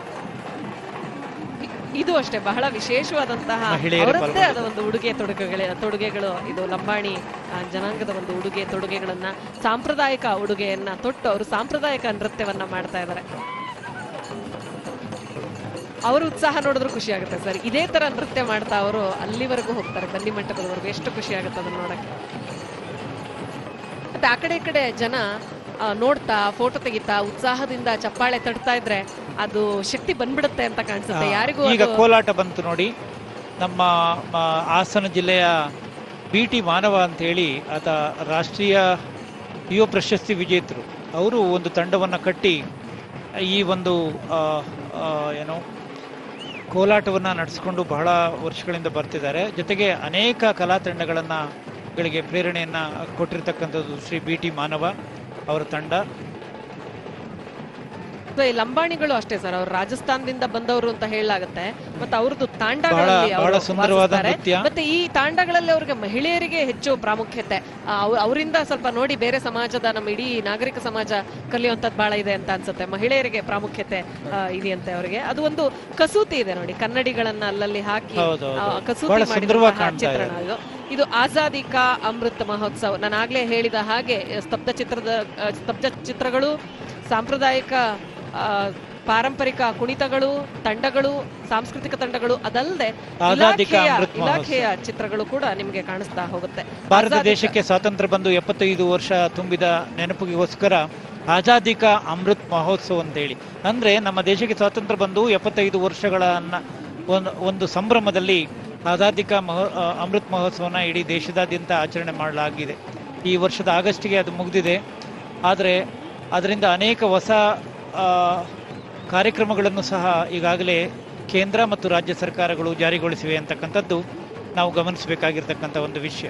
ಇ- ಇದು ಅಷ್ಟೇ ಬಹಳ ವಿಶೇಷವಾದಂತಹ ಮಹಿಳೆಯರು ಅವರದ್ದೇ ಆದ ಪಾಲ್ಗೊಂಡಿದ್ದಾರೆ. ಒಂದು ಉಡುಗೆ ತೊಡುಗೆಗಳ ತೊಡುಗೆಗಳು ಇದು ಲಂಬಾಣಿ ಆ, ಜನಾಂಗದ ಒಂದು ಉಡುಗೆ ತೊಡುಗೆಗಳನ್ನ ಸಾಂಪ್ರದಾಯಿಕ ಉಡುಗೆಯನ್ನ ತೊಟ್ಟು ಅವರು ಸಾಂಪ್ರದಾಯಿಕ ನೃತ್ಯವನ್ನ ಮಾಡ್ತಾ ಇದ್ದಾರೆ ಅವ್ರ ಉತ್ಸಾಹ ನೋಡಿದ್ರು ಖುಷಿ ಆಗುತ್ತೆ ಸರ್ ಇದೇ ತರ ನೃತ್ಯ ಮಾಡ್ತಾ ಅವರು ಅಲ್ಲಿವರೆಗೂ ಹೋಗ್ತಾರೆ ಬನ್ನಿ ಮಂಟಪದವರೆಗೂ ಎಷ್ಟು ಖುಷಿ ಆಗುತ್ತೆ ಅದನ್ನ ನೋಡಕ್ಕೆ ಮತ್ತೆ ಆ ಕಡೆ ಈ ಕಡೆ ಜನ ಆ, ನೋಡ್ತಾ ಫೋಟೋ ತೆಗಿತಾ ಉತ್ಸಾಹದಿಂದ ಚಪ್ಪಾಳೆ ತಟ್ತಾ ಇದ್ರೆ ಅದು ಶಕ್ತಿ ಬಂದ್ಬಿಡುತ್ತೆ ಅಂತ ಕಾಣಿಸುತ್ತೆ ಯಾರಿಗೂ ಈಗ ಅದು ಕೋಲಾಟ ಬಂತು ನೋಡಿ ನಮ್ಮ ಮ, ಹಾಸನ ಜಿಲ್ಲೆಯ ಬಿ ಟಿ ಮಾನವ ಅಂತ ಹೇಳಿ ಆತ ರಾಷ್ಟ್ರೀಯ ಯುವ ಪ್ರಶಸ್ತಿ ವಿಜೇತರು ಅವರು ಒಂದು ತಂಡವನ್ನು ಕಟ್ಟಿ ಈ ಒಂದು ಆ, ಆ, ಏನು ಕೋಲಾಟವನ್ನು ನಡೆಸಿಕೊಂಡು ಬಹಳ ವರ್ಷಗಳಿಂದ ಬರ್ತಿದ್ದಾರೆ ಜೊತೆಗೆ ಅನೇಕ ಕಲಾ ತಂಡಗಳನ್ನ ಗಳಿಗೆ ಪ್ರೇರಣೆಯನ್ನ ಕೊಟ್ಟಿರ್ತಕ್ಕಂಥದ್ದು ಶ್ರೀ ಬಿ ಟಿ ಮಾನವ ಅವರ ತಂಡ ಈ ಲಂಬಾಣಿಗಳು ಅಷ್ಟೇ ಸರ್ ಅವ್ರು ರಾಜಸ್ಥಾನದಿಂದ ಬಂದವರು ಅಂತ ಹೇಳಲಾಗುತ್ತೆ ಮತ್ತೆ ಅವ್ರದ್ದು ಬಹಳ ತಾಂಡಗಳಲ್ಲಿ ಬಹಳ ಅವರು ಸುಂದರವಾದ ವಾಸಿಸ್ತಾರೆ. ನೃತ್ಯ ಮತ್ತೆ ಈ ತಾಂಡಗಳಲ್ಲಿ ಅವ್ರಿಗೆ ಮಹಿಳೆಯರಿಗೆ ಹೆಚ್ಚು ಪ್ರಾಮುಖ್ಯತೆ ಆ, ಅವ್- ಅವರಿಂದ ಸ್ವಲ್ಪ ನೋಡಿ ಬೇರೆ ಸಮಾಜದ ನಮ್ಮ ಇಡೀ ನಾಗರಿಕ ಸಮಾಜ ಕಲಿಯುವಂತದ್ದು ಬಹಳ ಇದೆ ಅಂತ ಅನ್ಸುತ್ತೆ ಮಹಿಳೆಯರಿಗೆ ಪ್ರಾಮುಖ್ಯತೆ ಆ, ಇದೆಯಂತೆ ಅವರಿಗೆ ಅದು ಒಂದು ಕಸೂತಿ ಇದೆ ನೋಡಿ ಕನ್ನಡಿಗಳನ್ನ ಅಲ್ಲಲ್ಲಿ ಹಾಕಿ ಹೌದು, ಹೌದು. ಆ, ಕಸೂತಿ ಬಹಳ ಸುಂದರವಾಗಿ ಮಾಡಿದಂತಹ ಕಾಣ್ತಾ ಇದೆ. ಚಿತ್ರಣ ಇದು ಇದು ಆಜಾದಿ ಕಾ ಅಮೃತ್ ಮಹೋತ್ಸವ ನಾನು ಆಗ್ಲೇ ಹೇಳಿದ ಹಾಗೆ ಸ್ತಬ್ಧ ಚಿತ್ರದ ಆ, ಸ್ತಬ್ಧ ಚಿತ್ರಗಳು ಸಾಂಪ್ರದಾಯಿಕ ಆ, ಪಾರಂಪರಿಕ ಕುಣಿತಗಳು ತಂಡಗಳು ಸಾಂಸ್ಕೃತಿಕ ತಂಡಗಳು ಅದಲ್ಲದೆ ಆಜಾದಿ ಕಾ ಇಲಾಖೆಯ ಅಮೃತ್ ಮಹೋತ್ಸವ. ಇಲಾಖೆಯ ಚಿತ್ರಗಳು ಕೂಡ ನಿಮ್ಗೆ ಕಾಣಿಸ್ತಾ ಹೋಗುತ್ತೆ ಭಾರತ ಆಜಾದಿ ಕಾ- ದೇಶಕ್ಕೆ ಸ್ವಾತಂತ್ರ್ಯ ಬಂದು ಎಪ್ಪತ್ತೈದು ವರ್ಷ ತುಂಬಿದ ನೆನಪಿಗೋಸ್ಕರ ಆಜಾದಿ ಕಾ ಅಮೃತ್ ಮಹೋತ್ಸವ ಅಂತೇಳಿ ಅಂದ್ರೆ ನಮ್ಮ ದೇಶಕ್ಕೆ ಸ್ವಾತಂತ್ರ್ಯ ಬಂದು ಎಪ್ಪತ್ತೈದು ವರ್ಷಗಳನ್ನ ಒಂದು ಒಂದು ಸಂಭ್ರಮದಲ್ಲಿ ಆಜಾದಿ ಕಾ ಮಹೋ ಆ, ಅಮೃತ್ ಮಹೋತ್ಸವನ ಇಡೀ ದೇಶದಾದ್ಯಂತ ಆಚರಣೆ ಮಾಡಲಾಗಿದೆ ಈ ವರ್ಷದ ಆಗಸ್ಟ್ಗೆ ಅದು ಮುಗಿದಿದೆ ಆದರೆ ಅದರಿಂದ ಅನೇಕ ಹೊಸ ಆ, ಕಾರ್ಯಕ್ರಮಗಳನ್ನು ಸಹ ಈಗಾಗಲೇ ಕೇಂದ್ರ ಮತ್ತು ರಾಜ್ಯ ಸರ್ಕಾರಗಳು ಜಾರಿಗೊಳಿಸಿವೆ ಅಂತಕ್ಕಂಥದ್ದು ನಾವು ಗಮನಿಸಬೇಕಾಗಿರ್ತಕ್ಕಂಥ ಒಂದು ವಿಷಯ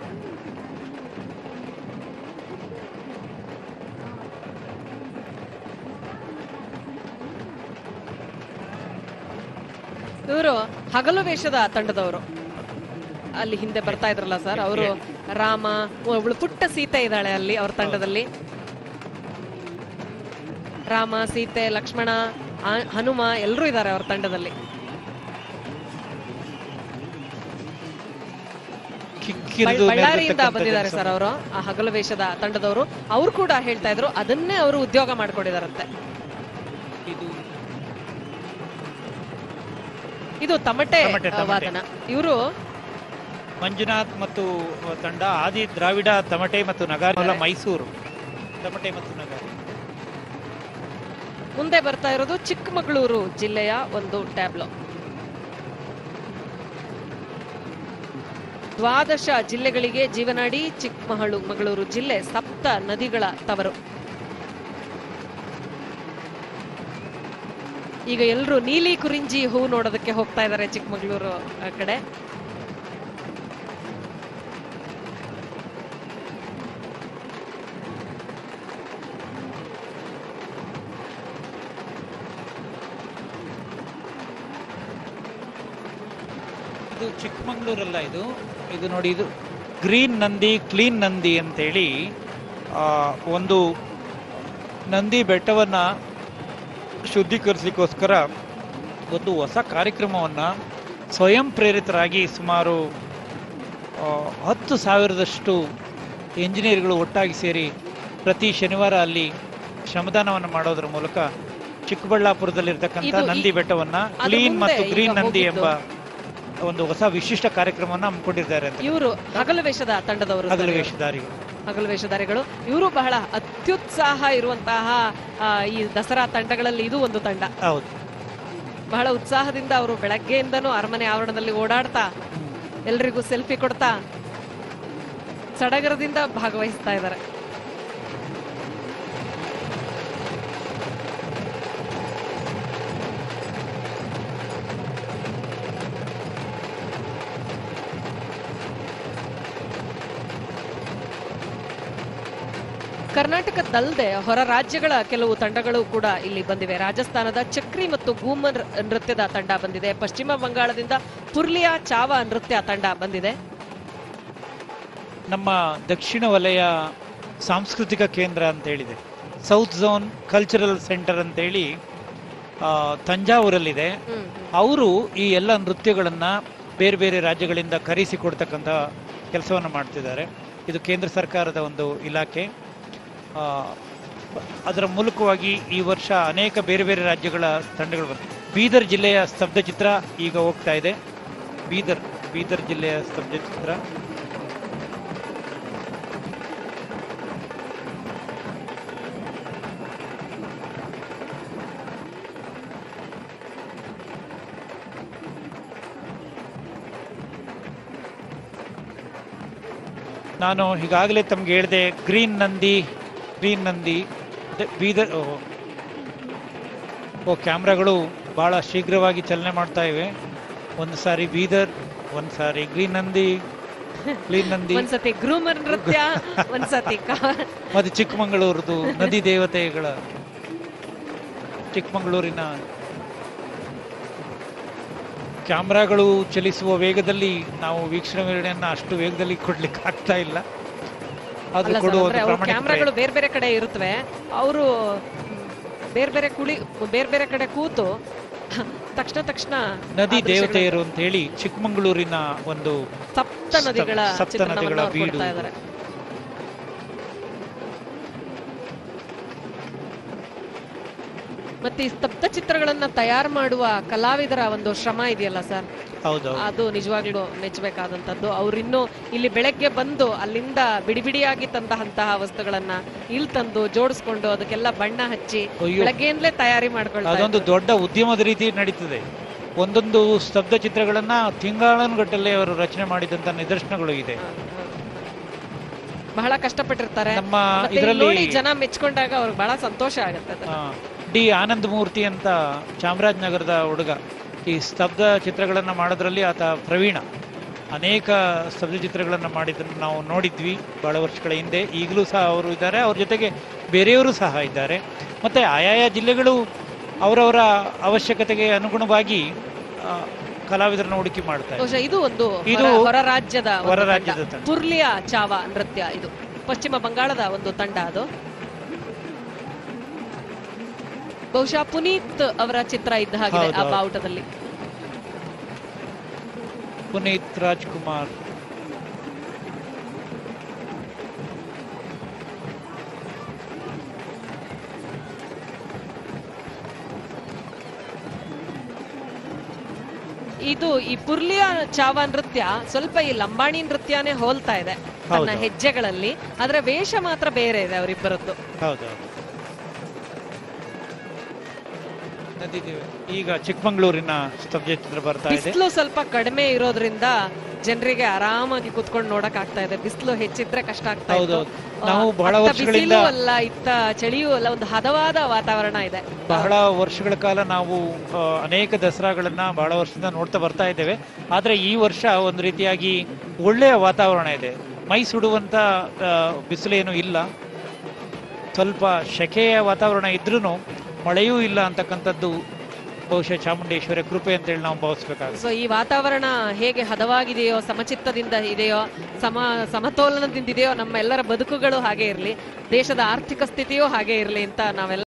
ಇವರು ಹಗಲು ವೇಷದ ತಂಡದವರು ಅಲ್ಲಿ ಹಿಂದೆ ಬರ್ತಾ ಇದ್ರಲ್ಲ ಸರ್ ಅವರು ರಾಮ ಒಬ್ಳು ಪುಟ್ಟ ಸೀತೆ ಇದ್ದಾಳೆ ಅಲ್ಲಿ ಅವ್ರ ತಂಡದಲ್ಲಿ ರಾಮ ಸೀತೆ ಲಕ್ಷ್ಮಣ ಆ- ಹನುಮ ಎಲ್ಲರೂ ಇದ್ದಾರೆ ಅವ್ರ ತಂಡದಲ್ಲಿ ಕಿಕ್ಕಿರಿದು ಬಳ್ಳ್- ಬಳ್ಳಾರಿಯಿಂದ ನೆರೆದಿರ್ತಕ್ಕಂಥ ಬಂದಿದ್ದಾರೆ ಸರ್ ಅವರು ಆ ಹಗಲು ವೇಷದ ತಂಡದವರು ಅವ್ರು ಕೂಡ ಹೇಳ್ತಾ ಇದ್ರು ಅದನ್ನೇ ಅವರು ಉದ್ಯೋಗ ಮಾಡ್ಕೊಂಡಿದಾರಂತೆ ಇದು ಇದು ತಮಟೆ ತಮಟೆ, ತಮಟೆ. ವಾದನ ಇವರು ಮಂಜುನಾಥ್ ಮತ್ತು ತಂಡ ಆದಿ ದ್ರಾವಿಡ ತಮಟೆ ಮತ್ತು ನಗಾರ ಮೈಸೂರು ತಮಟೆ ಮತ್ತು ನಗಾರ ಮುಂದೆ ಬರ್ತಾ ಇರೋದು ಚಿಕ್ಕಮಗಳೂರು ಜಿಲ್ಲೆಯ ಒಂದು ಟ್ಯಾಬ್ಲೋ ದ್ವಾದಶ ಜಿಲ್ಲೆಗಳಿಗೆ ಜೀವನಾಡಿ ಚಿಕ್ಕಮಗಳೂ ಮಗಳೂರು ಜಿಲ್ಲೆ ಸಪ್ತ ನದಿಗಳ ತವರು ಈಗ ಎಲ್ಲರೂ ನೀಲಿ ಕುರಿಂಜಿ ಹೂ ನೋಡೋದಕ್ಕೆ ಹೋಗ್ತಾ ಇದ್ದಾರೆ ಚಿಕ್ಕಮಗಳೂರು ಆ ಕಡೆ ಇದು ಚಿಕ್ಕಮಂಗ್ಳೂರಲ್ಲ ಇದು ಇದು ನೋಡಿ ಇದು ಗ್ರೀನ್ ನಂದಿ ಕ್ಲೀನ್ ನಂದಿ ಅಂತೇಳಿ ಆ, ಒಂದು ನಂದಿ ಬೆಟ್ಟವನ್ನ ಶುದ್ಧೀಕರಿಸಲಿಕ್ಕೋಸ್ಕರ ಒಂದು ಹೊಸ ಕಾರ್ಯಕ್ರಮವನ್ನ ಸ್ವಯಂ ಪ್ರೇರಿತರಾಗಿ ಸುಮಾರು ಆ, ಹತ್ತು ಸಾವಿರದಷ್ಟು ಇಂಜಿನಿಯರ್ಗಳು ಒಟ್ಟಾಗಿ ಸೇರಿ ಪ್ರತಿ ಶನಿವಾರ ಅಲ್ಲಿ ಶ್ರಮದಾನವನ್ನು ಮಾಡೋದ್ರ ಮೂಲಕ ಚಿಕ್ಕಬಳ್ಳಾಪುರದಲ್ಲಿರ್ತಕ್ಕಂಥ ಇದು ಈ- ನಂದಿ ಬೆಟ್ಟವನ್ನ ಅದ್ರ ಕ್ಲೀನ್ ಮುಂದೆ ಮತ್ತು ಈಗ ಗ್ರೀನ್ ನಂದಿ ಎಂಬ ಹೋಗಿದ್ದು. ಒಂದು ಹೊಸ ವಿಶಿಷ್ಟ ಕಾರ್ಯಕ್ರಮವನ್ನ ಹಮ್ಮಿಕೊಂಡಿದ್ದಾರೆ ಅಂತ ಇವರು ಹಗಲು ವೇಷದ ತಂಡದವರು ಸರ್ ಹಗಲು ಇವ್ರು. ವೇಷಧಾರಿಗಳು ಹಗಲು ವೇಷಧಾರಿಗಳು ಇವರು ಬಹಳ ಅತ್ಯುತ್ಸಾಹ ಇರುವಂತಹ ಆ, ಈ ದಸರಾ ತಂಡಗಳಲ್ಲಿ ಇದು ಒಂದು ತಂಡ ಹೌದು ಬಹಳ ಉತ್ಸಾಹದಿಂದ ಅವರು ಬೆಳಗ್ಗೆಯಿಂದನೂ ಅರಮನೆ ಆವರಣದಲ್ಲಿ ಓಡಾಡ್ತಾ ಎಲ್ರಿಗೂ ಸೆಲ್ಫಿ ಕೊಡ್ತಾ ಸಡಗರದಿಂದ ಭಾಗವಹಿಸ್ತಾ ಇದ್ದಾರೆ ಕರ್ನಾಟಕದಲ್ಲದೆ ಹೊರ ರಾಜ್ಯಗಳ ಕೆಲವು ತಂಡಗಳು ಕೂಡ ಇಲ್ಲಿ ಬಂದಿವೆ ರಾಜಸ್ಥಾನದ ಚಕ್ರಿ ಮತ್ತು ಗೂಮರ್ ನೃತ್ಯದ ತಂಡ ಬಂದಿದೆ ಪಶ್ಚಿಮ ಬಂಗಾಳದಿಂದ ಪುರ್ಲಿಯಾ ಚಾವ ನೃತ್ಯ ತಂಡ ಬಂದಿದೆ ನಮ್ಮ ದಕ್ಷಿಣ ವಲಯ ಸಾಂಸ್ಕೃತಿಕ ಕೇಂದ್ರ ಅಂತ ಹೇಳಿದೆ ಸೌತ್ ಝೋನ್ ಕಲ್ಚರಲ್ ಸೆಂಟರ್ ಅಂತೇಳಿ ಆ, ತಂಜಾವೂರಲ್ಲಿದೆ ಹ್ಮ್ ಅವರು ಈ ಎಲ್ಲ ನೃತ್ಯಗಳನ್ನ ಬೇರೆ ಬೇರೆ ರಾಜ್ಯಗಳಿಂದ ಕರೆಸಿಕೊಡ್ತಕ್ಕಂಥ ಕೆಲಸವನ್ನು ಮಾಡ್ತಿದ್ದಾರೆ ಇದು ಕೇಂದ್ರ ಸರ್ಕಾರದ ಒಂದು ಇಲಾಖೆ ಆ, ಅದರ ಮೂಲಕವಾಗಿ ಈ ವರ್ಷ ಅನೇಕ ಬೇರೆ ಬೇರೆ ರಾಜ್ಯಗಳ ತಂಡಗಳು ಬರ್ತವೆ ಬೀದರ್ ಜಿಲ್ಲೆಯ ಸ್ತಬ್ಧ ಚಿತ್ರ ಈಗ ಹೋಗ್ತಾ ಇದೆ ಬೀದರ್ ಬೀದರ್ ಜಿಲ್ಲೆಯ ಸ್ತಬ್ಧ ಚಿತ್ರ ನಾನು ಈಗಾಗಲೇ ತಮ್ಗೆ ಹೇಳಿದೆ ಗ್ರೀನ್ ನಂದಿ ಗ್ರೀನ್ ನಂದಿ ಅದೇ ಬೀದರ್ ಓ, ಓ ಕ್ಯಾಮ್ರಾಗಳು ಬಹಳ ಶೀಘ್ರವಾಗಿ ಚಲನೆ ಮಾಡ್ತಾ ಇವೆ ಒಂದು ಸಾರಿ ಬೀದರ್ ಒಂದು ಸಾರಿ ಗ್ರೀನ್ ನಂದಿ ಗ್ರೀನ್ ನಂದಿ ಒಂದ್ಸತಿ ಗ್ರೂಮರ್ ನೃತ್ಯ ಒಂದ್ಸತಿ ಕಾ- ಮತ್ತೆ ಚಿಕ್ಕಮಗಳೂರದು ನದಿ ದೇವತೆಗಳ ಚಿಕ್ಕಮಗಳೂರಿನ ಕ್ಯಾಮ್ರಾಗಳು ಚಲಿಸುವ ವೇಗದಲ್ಲಿ ನಾವು ವೀಕ್ಷಣೆ ವಿವರಣೆಯನ್ನ ಅಷ್ಟು ವೇಗದಲ್ಲಿ ಕೊಡ್ಲಿಕ್ಕೆ ಆಗ್ತಾ ಇಲ್ಲ ಅದು ಅಲ್ಲ ಸರ್, ಕೊಡುವ ಅಂದ್ರೆ ಒಂದು ಅವ್ರ ಪ್ರಾಮಾಣಿಕ ಕ್ಯಾಮ್ರಾಗಳು ಬೇರೆ ಬೇರೆ ಕಡೆ ಇರುತ್ತವೆ ಅವರು ಬೇರೆ ಬೇರೆ ಕುಳಿ ಬೇರೆ ಬೇರೆ ಕಡೆ ಕೂತು ತಕ್ಷಣ ತಕ್ಷಣ ಪ್ರಯತ್ನ. ನದಿ ಆ ದೃಶ್ಯಗಳು- ದೇವತೆಯರು ಅಂತ ಹೇಳಿ ಚಿಕ್ಕಮಗಳೂರಿನ ಒಂದು ಸಪ್ತ ನದಿಗಳ ಸಪ್ತ ಚಿತ್ರಣವನ್ನು ನದಿಗಳ ಅವ್ರು ಬೀಡು. ಕೊಡ್ತಾ ಇದ್ದಾರೆ ಮತ್ತೆ ಈ ಸ್ತಬ್ಧ ಚಿತ್ರಗಳನ್ನ ತಯಾರು ಮಾಡುವ ಕಲಾವಿದರ ಒಂದು ಶ್ರಮ ಇದೆಯಲ್ಲ ಸರ್ ಹೌದು ಅದು ನಿಜವಾಗ್ಲೂ ಮೆಚ್ಚಬೇಕಾದಂತದ್ದು ಅವ್ರಿನ್ನು ಇಲ್ಲಿ ಬೆಳಗ್ಗೆ ಬಂದು ಅಲ್ಲಿಂದ ಬಿಡಿ ಬಿಡಿಯಾಗಿ ತಂದಂತಹ ವಸ್ತುಗಳನ್ನ ಇಲ್ಲಿ ತಂದು ಜೋಡಿಸ್ಕೊಂಡು ಅದಕ್ಕೆಲ್ಲ ಬಣ್ಣ ಹಚ್ಚಿ ಅಯ್ಯೋ. ಬೆಳಗ್ಗೆಯಿಂದಲೇ ತಯಾರಿ ಮಾಡ್ಕೊಳ್ತಾರೆ ಅದೊಂದು ದೊಡ್ಡ ಉದ್ಯಮದ ರೀತಿ ನಡೀತದೆ ಒಂದೊಂದು ಸ್ತಬ್ಧ ಚಿತ್ರಗಳನ್ನ ತಿಂಗಳನ್ಗಟ್ಟಲೆ ಅವರು ರಚನೆ ಮಾಡಿದಂತ ನಿದರ್ಶನಗಳು ಇದೆ ಬಹಳ ಕಷ್ಟಪಟ್ಟಿರ್ತಾರೆ ನಮ್ಮ ಮತ್ತೆ ಇಲ್ಲಿ ಇದರಲ್ಲಿ ನೋಡಿ ಜನ ಮೆಚ್ಕೊಂಡಾಗ ಅವ್ರಿಗೆ ಬಹಳ ಸಂತೋಷ ಆಗುತ್ತೆ ಅದು. ಡಿ ಆನಂದ ಮೂರ್ತಿ ಅಂತ ಚಾಮರಾಜನಗರದ ಹುಡುಗ ಈ ಸ್ತಬ್ಧ ಚಿತ್ರಗಳನ್ನ ಮಾಡೋದ್ರಲ್ಲಿ ಆತ ಪ್ರವೀಣ ಅನೇಕ ಸ್ತಬ್ಧ ಚಿತ್ರಗಳನ್ನ ಮಾಡಿದ್ದನ್ನು ನಾವು ನೋಡಿದ್ವಿ ಬಹಳ ವರ್ಷಗಳ ಹಿಂದೆ ಈಗಲೂ ಸಹ ಅವರು ಇದ್ದಾರೆ ಅವ್ರ ಜೊತೆಗೆ ಬೇರೆಯವರು ಸಹ ಇದ್ದಾರೆ ಮತ್ತೆ ಆಯಾಯ ಜಿಲ್ಲೆಗಳು ಅವರವರ ಅವಶ್ಯಕತೆಗೆ ಅನುಗುಣವಾಗಿ ಆ, ಕಲಾವಿದರನ್ನ ಹುಡುಕಿ ಮಾಡ್ತಾರೆ ಬಹುಶಃ ಇದು ಒಂದು ಇದು ಹೊರ- ಹೊರ ರಾಜ್ಯದ ಒಂದು ಹೊರ ತಂಡ. ರಾಜ್ಯದ ತಂಡ. ಪುರ್ಲಿಯಾ ಚಾವ ನೃತ್ಯ ಇದು ಪಶ್ಚಿಮ ಬಂಗಾಳದ ಒಂದು ತಂಡ ಅದು ಬಹುಶಃ ಪುನೀತ್ ಅವರ ಚಿತ್ರ ಇದ್ದ ಹಾಗಿದೆ ಹೌದು, ಆ ಹೌದು. ಬಾವುಟದಲ್ಲಿ ಪುನೀತ್ ರಾಜ್ಕುಮಾರ್ ಇದು ಈ ಪುರ್ಲಿಯಾ ಚಾವ ನೃತ್ಯ ಸ್ವಲ್ಪ ಈ ಲಂಬಾಣಿ ನೃತ್ಯನೇ ಹೋಲ್ತಾ ಇದೆ ತನ್ನ ಹೌದು. ಹೆಜ್ಜೆಗಳಲ್ಲಿ ಆದ್ರೆ ವೇಷ ಮಾತ್ರ ಬೇರೆ ಇದೆ ಅವರಿಬ್ಬರದ್ದು ಹೌದು ನದಿದೇವೆ ಈಗ ಚಿಕ್ಕಮಂಗ್ಳೂರಿನ ಸ್ತಬ್ಧ ಚಿತ್ರ ಬರ್ತಾ ಇದೆ ಬಿಸಿಲು ಸ್ವಲ್ಪ ಕಡಿಮೆ ಇರೋದ್ರಿಂದ ಜನರಿಗೆ ಆರಾಮಾಗಿ ಕುತ್ಕೊಂಡು ನೋಡಕ್ ಆಗ್ತಾ ಇದೆ ಬಿಸಿಲು ಹೆಚ್ಚಿದ್ರೆ ಕಷ್ಟ ಆಗ್ತಾ ಇತ್ತು ಹೌದೌದು. ನಾವು ಆ, ಬಹಳ ಅತ್ತ ವರ್ಷಗಳಿಂದ- ಬಿಸಿಲು ಅಲ್ಲ ಇತ್ತ ಚಳಿಯೂ ಅಲ್ಲ ಒಂದು ಹದವಾದ ವಾತಾವರಣ ಇದೆ ಬಹಳ ವರ್ಷಗಳ ಕಾಲ ನಾವು ಆ, ಅನೇಕ ದಸರಾಗಳನ್ನ ಬಹಳ ವರ್ಷದಿಂದ ನೋಡ್ತಾ ಬರ್ತಾ ಇದ್ದೇವೆ ಆದ್ರೆ ಈ ವರ್ಷ ಒಂದು ರೀತಿಯಾಗಿ ಒಳ್ಳೆಯ ವಾತಾವರಣ ಇದೆ ಮೈ ಸುಡುವಂತ ಆ, ಬಿಸಿಲೇನು ಇಲ್ಲ ಸ್ವಲ್ಪ ಶೆಕೆಯ ವಾತಾವರಣ ಇದ್ರೂ ಮಳೆಯೂ ಇಲ್ಲ ಅಂತಕ್ಕಂಥದ್ದು ಬಹುಶಃ ಚಾಮುಂಡೇಶ್ವರಿ ಕೃಪೆ ಅಂತೇಳಿ ನಾವು ಭಾವಿಸ್ಬೇಕಾಗುತ್ತೆ ಸೊ ಈ ವಾತಾವರಣ ಹೇಗೆ ಹದವಾಗಿದೆಯೋ ಸಮಚಿತ್ತದಿಂದ ಇದೆಯೋ ಸಮ ಸಮತೋಲನದಿಂದ ಇದೆಯೋ ನಮ್ಮ ಎಲ್ಲರ ಬದುಕುಗಳು ಹಾಗೆ ಇರಲಿ ದೇಶದ ಆರ್ಥಿಕ ಸ್ಥಿತಿಯೂ ಹಾಗೆ ಇರಲಿ ಅಂತ ನಾವೆಲ್ಲ